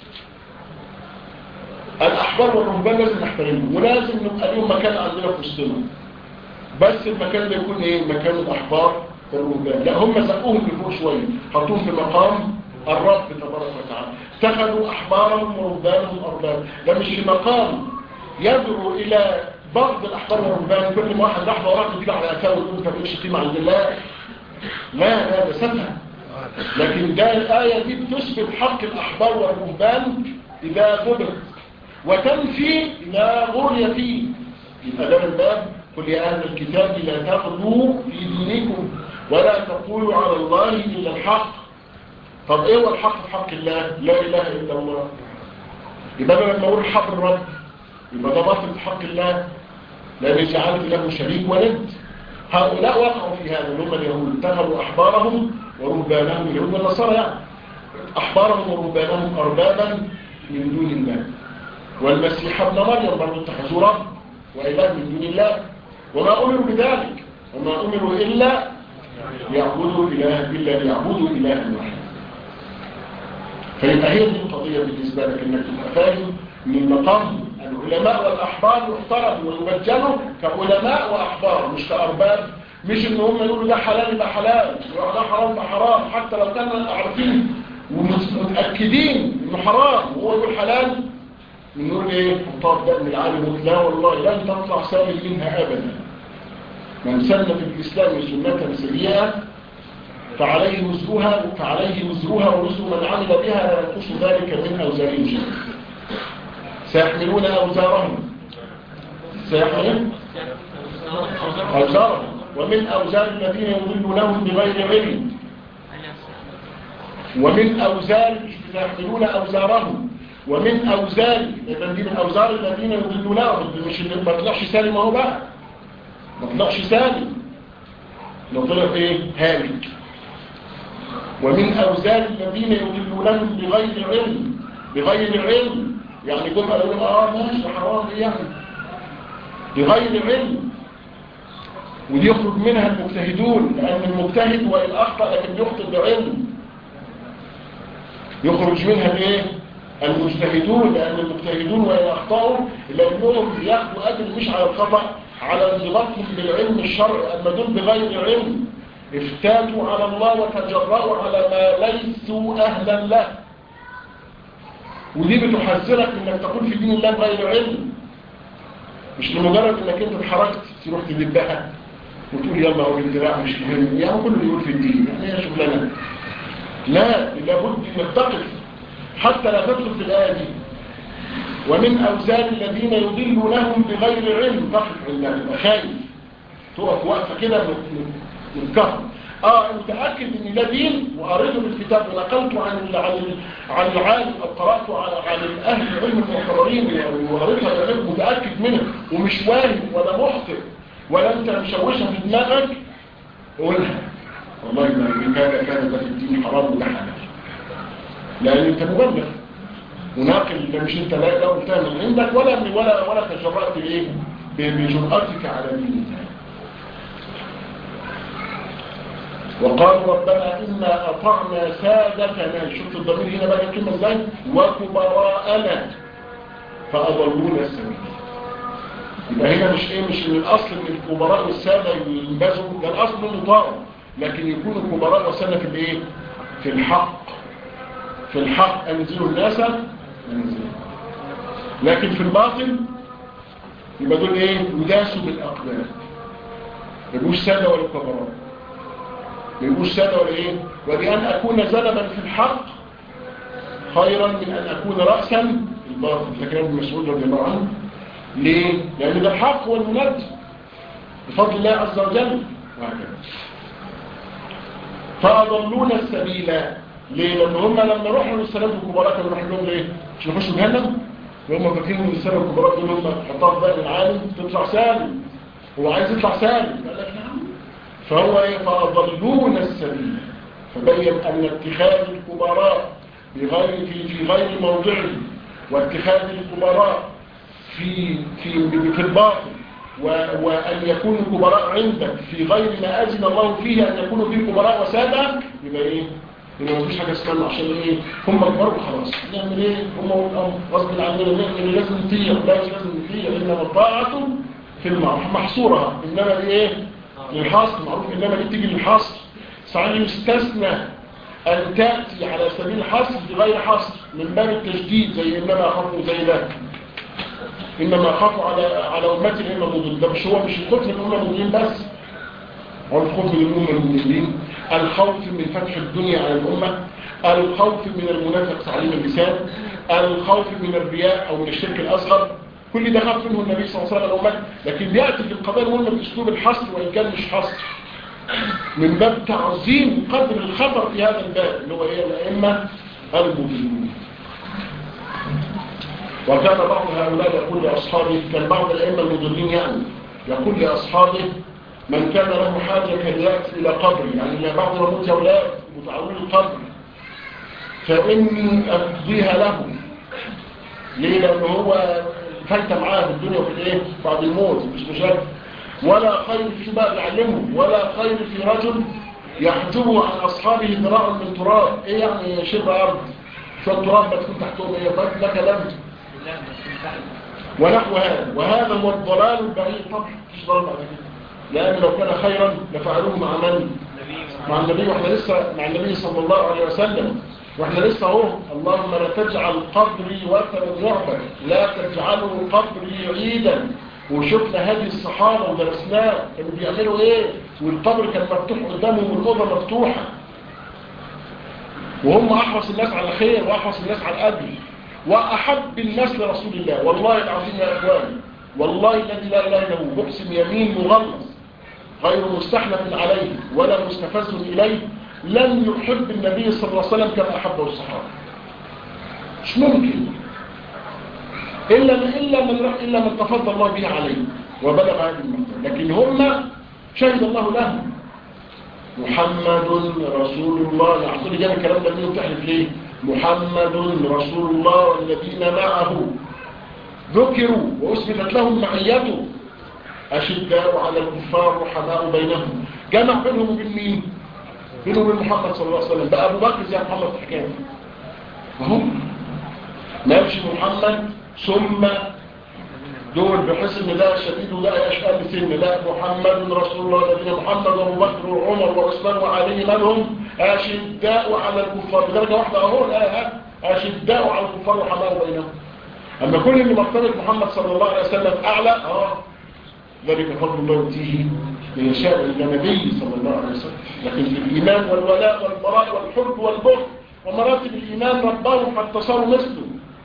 الاحبار والرهبان لازم نحترمهم ولازم نبقى لهم مكان عندنا في وسطنا بس المكان ده يكون ايه مكان الاحبار والرهبان لا هم زقوهم لفوق شويه حطوهم في مقام الرب تبارك وتعالى اتخذوا احبارهم ورهبانهم ارباب ده مش في مقام يدعو الى بعض الاحبار والرهبان كل ما واحد لحظه وراك تيجي على اساوي يقول انت مالكش قيمه عند الله لا لا ده سفه لكن ده الآية دي بتثبت حق الأحبار والرهبان إذا ضبط وتنفي إذا غري فيه يبقى ده من باب قل يا أهل الكتاب لا تغلوا في دينكم ولا تقولوا على الله إلا الحق طب إيه هو الحق في حق الله لا إله إلا الله يبقى أنا لما أقول حق الرب يبقى ده باطل في حق الله لأن جعلت له شريك ولد هؤلاء وقعوا في هذا اللي هم اليهود اتخذوا أحبارهم ورهبانهم اليهود والنصارى يعني أحبارهم ورهبانهم أربابا من دون الله والمسيح ابن مريم برضو اتخذوا رب وإله من دون الله وما أمروا بذلك وما أمروا إلا ليعبدوا إله إلا ليعبدوا إله واحد فيبقى هي دي القضية بالنسبة لك انك تبقى فاهم من مقام العلماء والأحبار يحترموا ويوجهوا كعلماء وأحبار مش كأرباب مش ان هم يقولوا ده حلال يبقى حلال وده حرام يبقى حرام حتى لو كانوا عارفين ومتأكدين انه حرام وهو يقول حلال نقول ايه خطاب ده من العالم لا والله لن تطلع سالم منها ابدا من سن في الاسلام سنة سيئة فعليه وزرها فعليه وزرها ووزر من عمل بها لا ينقص ذلك من اوزارهم شيء سيحملون أوزارهم سيحملون أوزارهم ومن أوزار الذين يضلونهم بغير علم ومن أوزار سيحملون أوزارهم ومن أوزار الذين من أوزار الذين يضلونهم مش اللي ما طلعش سالم اهو بقى ما طلعش سالم لو طلع ايه هالك ومن أوزار الذين يضلونهم بغير علم بغير علم يعني دول قالوا اه ماشي حرام إيه يعني بغير علم ودي يخرج منها المجتهدون لأن المجتهد وإن أخطأ لكن يخطئ بعلم يخرج منها الايه المجتهدون لأن المجتهدون وإن أخطأوا لأنهم ياخدوا أجر مش على الخطأ على انضباطهم بالعلم الشرعي أما دول بغير علم افتاتوا على الله وتجرأوا على ما ليسوا أهلا له ودي بتحذرك انك تقول في دين الله بغير علم مش لمجرد انك انت اتحركت تروح تدبها وتقول يلا هو الابتداع مش مهم يعني هو كله يقول في الدين يعني هي شغلانه لا لابد انك تقف حتى لا تدخل في الايه دي ومن اوزان الذين يضلونهم بغير علم تقف عندها تبقى خايف تقف وقفه كده متكهر اه متاكد ان ده دين وقريته في الكتاب ونقلته عن ال عن ال عن العالم او قراته عن عن اهل العلم المقررين وقريتها بغير متاكد منها ومش واهم ولا مخطئ ولا انت مشوشها في دماغك قولها والله ما كان كان ده في الدين حرام ولا حلال لان انت مبلغ مناقل ده مش انت لا لا قلتها من عندك ولا ولا ولا تجرأت بايه بجرأتك على دين الله وقالوا ربنا إنا أطعنا سادتنا شفت الضمير هنا بقى الكلمة ازاي وكبراءنا فأضلونا السبيل يبقى هنا مش ايه مش من الأصل ان الكبراء والسادة ينبذوا ده الأصل انه طاعوا لكن يكونوا كبراء وسادة في الايه في الحق في الحق أنزلوا الناس أنزلوا لكن في الباطل يبقى دول ايه يداسوا بالأقدام يبقوش سادة ولا كبراء يقول سادة ولا ايه وبأن أكون زلبا في الحق خيرا من أن أكون رأسا الباطل فكان ابن مسعود رضي الله عنه ليه؟ لأن ده الحق هو المنجي بفضل الله عز وجل وهكذا فأضلون السبيل ليه؟ لأن هم لما رحوا للسلام الكبراء كانوا راحوا لهم ليه؟ مش يخشوا جهنم؟ وهم فاكرين ان السلام الكبراء دول هم حطها في بال العالم تطلع سالم هو عايز يطلع سالم قال لك نعم فهو ايه فأضلون السبيل فبين أن اتخاذ الكبراء بغير في في غير موضعه واتخاذ الكبراء في في في الباطل وأن يكونوا كبراء عندك في غير ما أذن الله فيه أن يكونوا فيه كبراء وسادة يبقى إيه؟ يبقى مفيش حاجة اسمها عشان إيه؟ هم كبروا خلاص نعمل إيه؟ هم والأمر غصب عننا نعمل لازم نطيع لا لازم نطيع إنما الطاعة في المعروف محصورها إنما دي إيه؟ للحصر معروف إنما دي بتيجي للحصر صحيح يستثنى أن تأتي على سبيل الحصر بغير حصر من باب التجديد زي إنما أخافوا زي ده إنما أخافوا على على أمتي الأمة المضلين ده مش هو مش الخوف من الأمة المضلين بس هو الخوف من الأمة المضلين الخوف من فتح الدنيا على الأمة الخوف من المنافق تعليم اللسان الخوف من الرياء أو من الشرك الأصغر كل ده خاف منه النبي صلى الله عليه وسلم الأمة لكن بيأتي في القضايا المهمة بأسلوب الحصر وإن كان مش حصر من باب تعظيم قدر الخطر في هذا الباب اللي هو ايه الائمه المضلين وكان بعض هؤلاء يقول لاصحابه كان بعض الائمه المضلين يعني يقول لاصحابه من كان له حاجه كان ياتي الى قبري يعني بعض الموت يا اولاد متعودين القبر فاني اقضيها له ليه لانه هو فايته معاه في الدنيا وفي الايه بعد الموت مش مشارك ولا خير في بقى يعلمهم ولا خير في رجل يحجبه عن أصحابه ذراع من تراب إيه يعني شبه أرض شو التراب ما تكون تحتهم إيه طيب ده كلام ونحو هذا وهذا هو الضلال البعيد طبعا مش ضلال بعد كده لأن لو كان خيرا لفعلوه مع من؟ مع النبي واحنا لسه مع النبي صلى الله عليه وسلم واحنا لسه اهو اللهم لا تجعل قبري وثنا يعبد لا تجعله قبري عيدا وشفنا هذه الصحابة ودرسناه كانوا بيعملوا ايه والقبر كان مفتوح قدامهم والأوضة مفتوحة وهم أحرص الناس على خير وأحرص الناس على الأجل وأحب الناس لرسول الله والله العظيم يا إخواني والله الذي لا إله إلا هو بقسم يمين مغلظ غير مستحلف عليه ولا مستفز إليه لم يحب النبي صلى الله عليه وسلم كما أحبه الصحابة مش ممكن إلا من إلا من إلا من تفضل الله به عليه وبلغ هذه المرتبة لكن هم شهد الله لهم محمد رسول الله يعطوني جاب الكلام ده مين تحلف ليه محمد رسول الله والذين معه ذكروا وأثبتت لهم معيته أشداء على الكفار وحماء بينهم جمع بينهم وبين مين بينهم وبين محمد صلى الله عليه وسلم بقى أبو بكر زي محمد في الحكاية وهم ما يمشي محمد ثم دول بحيث ان ده شديد وده اشقال سن لا محمد رسول الله الذين محمد وابو بكر وعمر وعثمان وعلي من هم اشداء على الكفار بدرجه واحده اهو لا اشداء على الكفار وحماء بينهم اما كل اللي مرتبط محمد صلى الله عليه وسلم اعلى اه ذلك فضل الله يؤتيه من يشاء الى نبي صلى الله عليه وسلم لكن في الايمان والولاء والبراء والحب والبغض ومراتب الايمان ربهم حتى صاروا مثله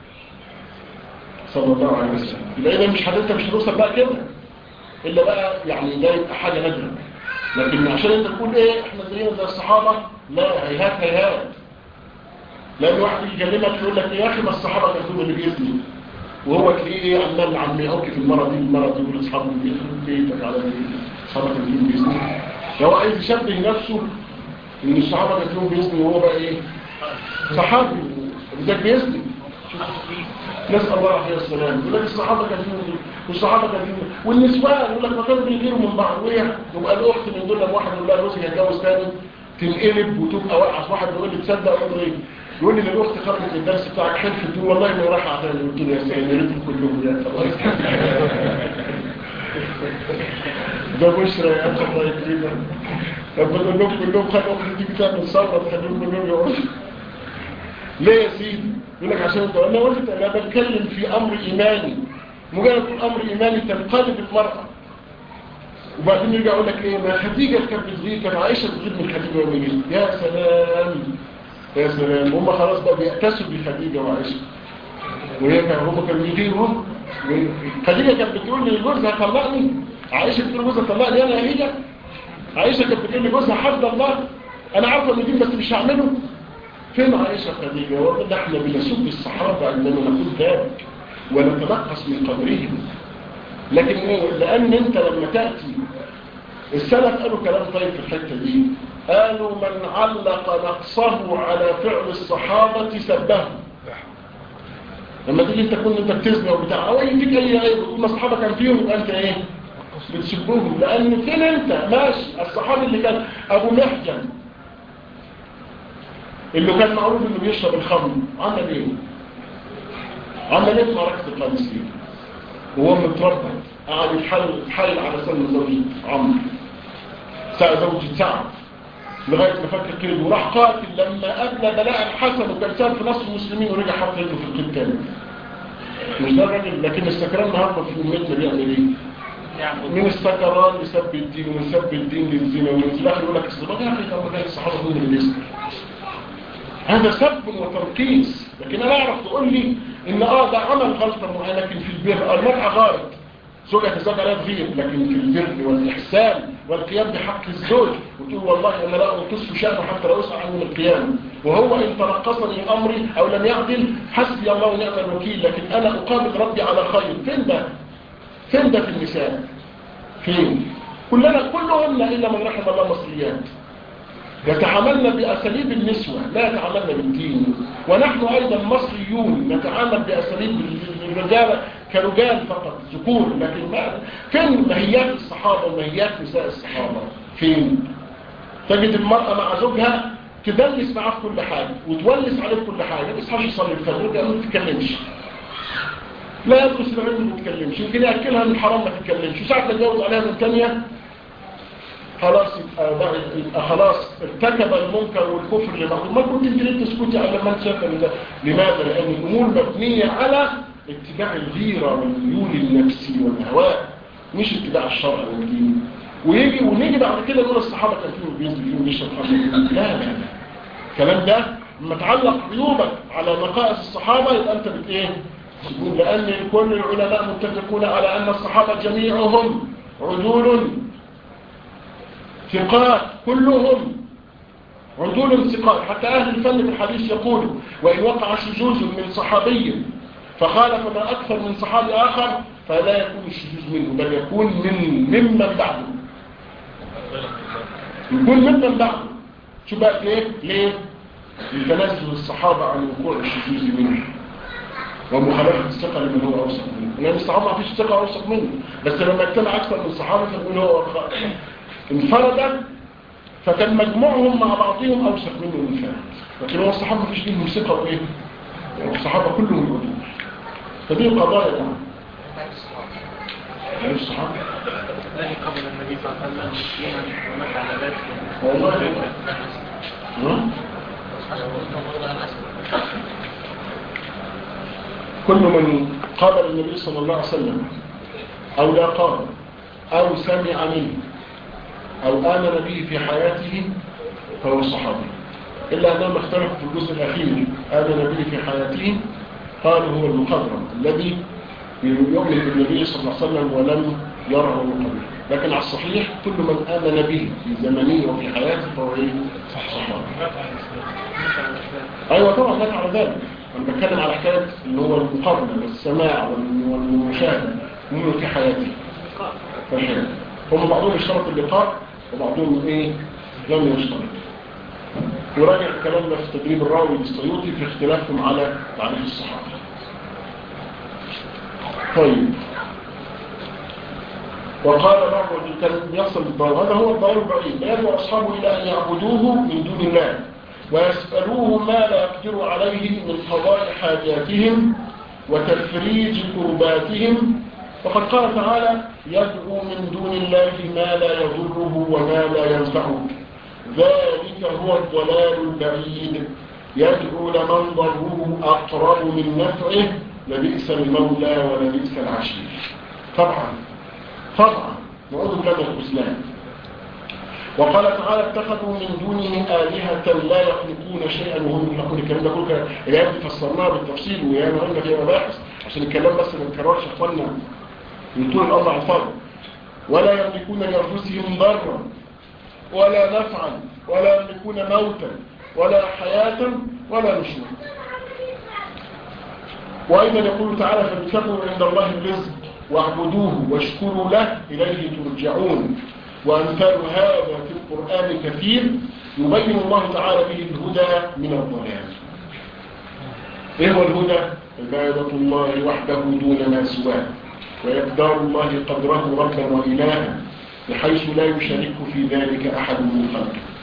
صلى الله عليه وسلم يبقى اذا مش حضرتك مش هتوصل بقى كده الا بقى يعني ده يبقى حاجه نادره لكن عشان انت تقول ايه احنا زينا زي الصحابه لا هيهات هيهات لان واحد يجي يكلمك يقول لك يا اخي ما الصحابه كانوا اللي بيزني وهو تلاقيه ايه عمال عم يعك في المره دي المره دي يقول اصحابه بيخرب بيتك على اصحابك كانوا بيزني لو عايز يشبه نفسه ان الصحابه كانوا بيزني وهو بقى ايه صحابي وده بيزني نسأل الله عليه السلام يقول لك الصحابة كان فيهم والصحابة كان فيهم والنسوان يقول لك ما كانوا بيغيروا من بعض وهي يبقى الأخت من دول لما واحد يقول لها جوزك هيتجوز تاني تنقلب وتبقى واقعة واحد يقول لي تصدق اقول ايه يقول لي الأخت خرجت الدرس بتاعك حلفت تقول والله ما راح تاني قلت له يا سيدي يا ريتهم كلهم يا ده بشرى يا أخي الله يكرمك ربنا يقول لهم كلهم خلوا أختي دي بتعمل ثورة تخليهم كلهم يقعدوا ليه يا سيدي يقول لك عشان انت انا قلت انا بتكلم في امر ايماني مجرد امر ايماني تنقلب المرأة وبعدين يرجع يقول لك ايه ما خديجة كانت بتغير كان عايشة بتغير من خديجة يوم يجي يا سلام يا سلام هم خلاص بقى بيأتسوا بخديجة وعائشة وهي كان هم كانوا بيغيروا خديجة كانت بتقول لي جوزها طلقني عائشة بتقول جوزها طلقني انا هي عائشة كانت بتقول لي جوزها حد الله انا عارفه ان دي بس مش هعمله فين عائشة خديجة ونحن بنسب الصحابة عندما نقول ذلك ونتنقص من قدرهم لكن لأن أنت لما تأتي السلف قالوا كلام طيب في الحتة دي قالوا من علق نقصه على فعل الصحابة سبه لما تيجي انت تكون انت بتزني وبتاع او اي فيك اي عيب وتقول ما الصحابه كان فيهم يبقى انت ايه بتسبهم لان فين انت ماشي الصحابي اللي كان ابو محجن اللي كان معروف انه بيشرب الخمر عمل ايه عمل ايه في معركه القادسيه وهو متربى قعد يتحايل يتحايل على سن زوجي عمرو ساعة زوجي سعد لغاية ما فكر كده وراح قاتل لما قبل بلاء الحسن وكان ساب في نصر المسلمين ورجع حط يده في القيد تاني مش ده الراجل لكن السكران النهارده في امتنا بيعمل ايه؟ من السكران لسب الدين ومن سب الدين للزنا ومن في الاخر يقول لك الصلاه يا اخي طب ما الصحابه هم اللي بيسكر هذا سب وتركيز لكن انا اعرف تقول لي ان اه ده عمل غلطه معينه لكن في البر المرأة غلط زوجها تزوج عليها تغير لكن في البر والاحسان والقيام بحق الزوج وتقول والله انا لا انقص شأنه حتى لا اسعى عنه القيامه وهو ان تنقصني امري او لم يعدل حسبي الله ونعم الوكيل لكن انا اقابل ربي على خير فين ده فين ده في النساء فين كلنا كلهن الا من رحم الله مصريات يتعاملن بأساليب النسوة لا يتعاملن بالدين ونحن أيضا مصريون نتعامل بأساليب الرجال كرجال فقط ذكور لكن ما فين مهيات الصحابة ومهيات نساء الصحابة فين تجد المرأة مع زوجها تدلس معاه في كل حاجة وتولس عليه في كل حاجة ما تصحاش يصلي الفجر وتقول ما تتكلمش لا يدرس العلم ما تتكلمش يمكن يأكلها من حرام ما تتكلمش وساعة تتجوز عليها من ثانية خلاص يبقى, يبقى خلاص ارتكب المنكر والكفر اللي معه ما كنت انت تسكتي على ما انت شايفه ده لماذا لان الامور مبنيه على اتباع الغيره والميول النفسي والهواء مش اتباع الشرع والدين ويجي ونيجي بعد كده نقول الصحابه كان فيهم بينزل فيهم بيشرب خمر لا لا لا الكلام ده لما تعلق عيوبك على نقائص الصحابة يبقى انت بت ايه تقول لان كل العلماء متفقون على ان الصحابة جميعهم عدول ثقات كلهم عدول ثقات حتى اهل الفن في الحديث يقولوا وان وقع شذوذ من صحابي فخالف ما اكثر من صحابي اخر فلا يكون الشذوذ منه بل يكون من ممن بعده يكون ممن بعده شو بقى ليه ليه لتنزل الصحابة عن وقوع الشذوذ منه ومخالفة الثقة لمن هو أوسط منه لأن الصحابة ما فيش ثقة أوسط منه بس لما اجتمع أكثر من صحابة فنقول هو انفرد فكان مجموعهم مع بعضهم أوسط منه انفرد لكن هو الصحابة ما فيش منهم ثقة وإيه الصحابة كلهم يقولون فدي القضايا يعني هل الصحابة الله قبل النبي صلى الله عليه وسلم مسلما ومات على ذلك والله ها؟ كل من قابل النبي صلى الله عليه وسلم أو لاقاه أو سمع منه أو آمن به في حياته فهو صحابي إلا أنهم اختلفوا في الجزء الأخير آمن به في حياته قالوا هو المخضرم الذي يؤمن بالنبي صلى الله عليه وسلم ولم يره من قبل لكن على الصحيح كل من آمن به في زمنه وفي حياته فهو إيه؟ صحابي ايوه طبعا مات على ذلك انا بتكلم على حكايه اللي هو المقارنه والسماع والمشاهده منه في حياتي فاهم هم بعضهم اشترط اللقاء وبعضهم ايه لم يشترط وراجع الكلام ده في تدريب الراوي للسيوطي في اختلافهم على تعريف الصحابه طيب وقال بعض كان يصل الضوء هذا هو الضوء البعيد لا يدعو أصحابه إلى أن يعبدوه من دون الله ويسألوه ما لا يقدر عليه من قضاء حاجاتهم وتفريج كرباتهم وقد قال تعالى يدعو من دون الله ما لا يضره وما لا ينفعه ذلك هو الضلال البعيد يدعو لمن ضره أقرب من نفعه لبئس المولى ولبئس العشير طبعا طبعا نعوذ بالله من الإسلام وقال تعالى اتخذوا من دونه آلهة لا يخلقون شيئا وهم يخلقون الكلام ده كله الآيات دي فسرناها بالتفصيل ويانا قلنا فيها مباحث عشان الكلام بس ما نكررش اخواننا من طول الأرض على الفرد ولا يملكون لأنفسهم ضرا ولا نفعا ولا يملكون موتا ولا حياة ولا نشورا وأيضا يقول تعالى فابتغوا عند الله الرزق واعبدوه واشكروا له إليه ترجعون وأمثال هذا في القرآن كثير يبين الله تعالى به الهدى من الضلال إيه هو الهدى؟ عبادة الله وحده دون ما سواه ويقدار الله قدره ربا وإلها بحيث لا يشارك في ذلك أحد من خلقه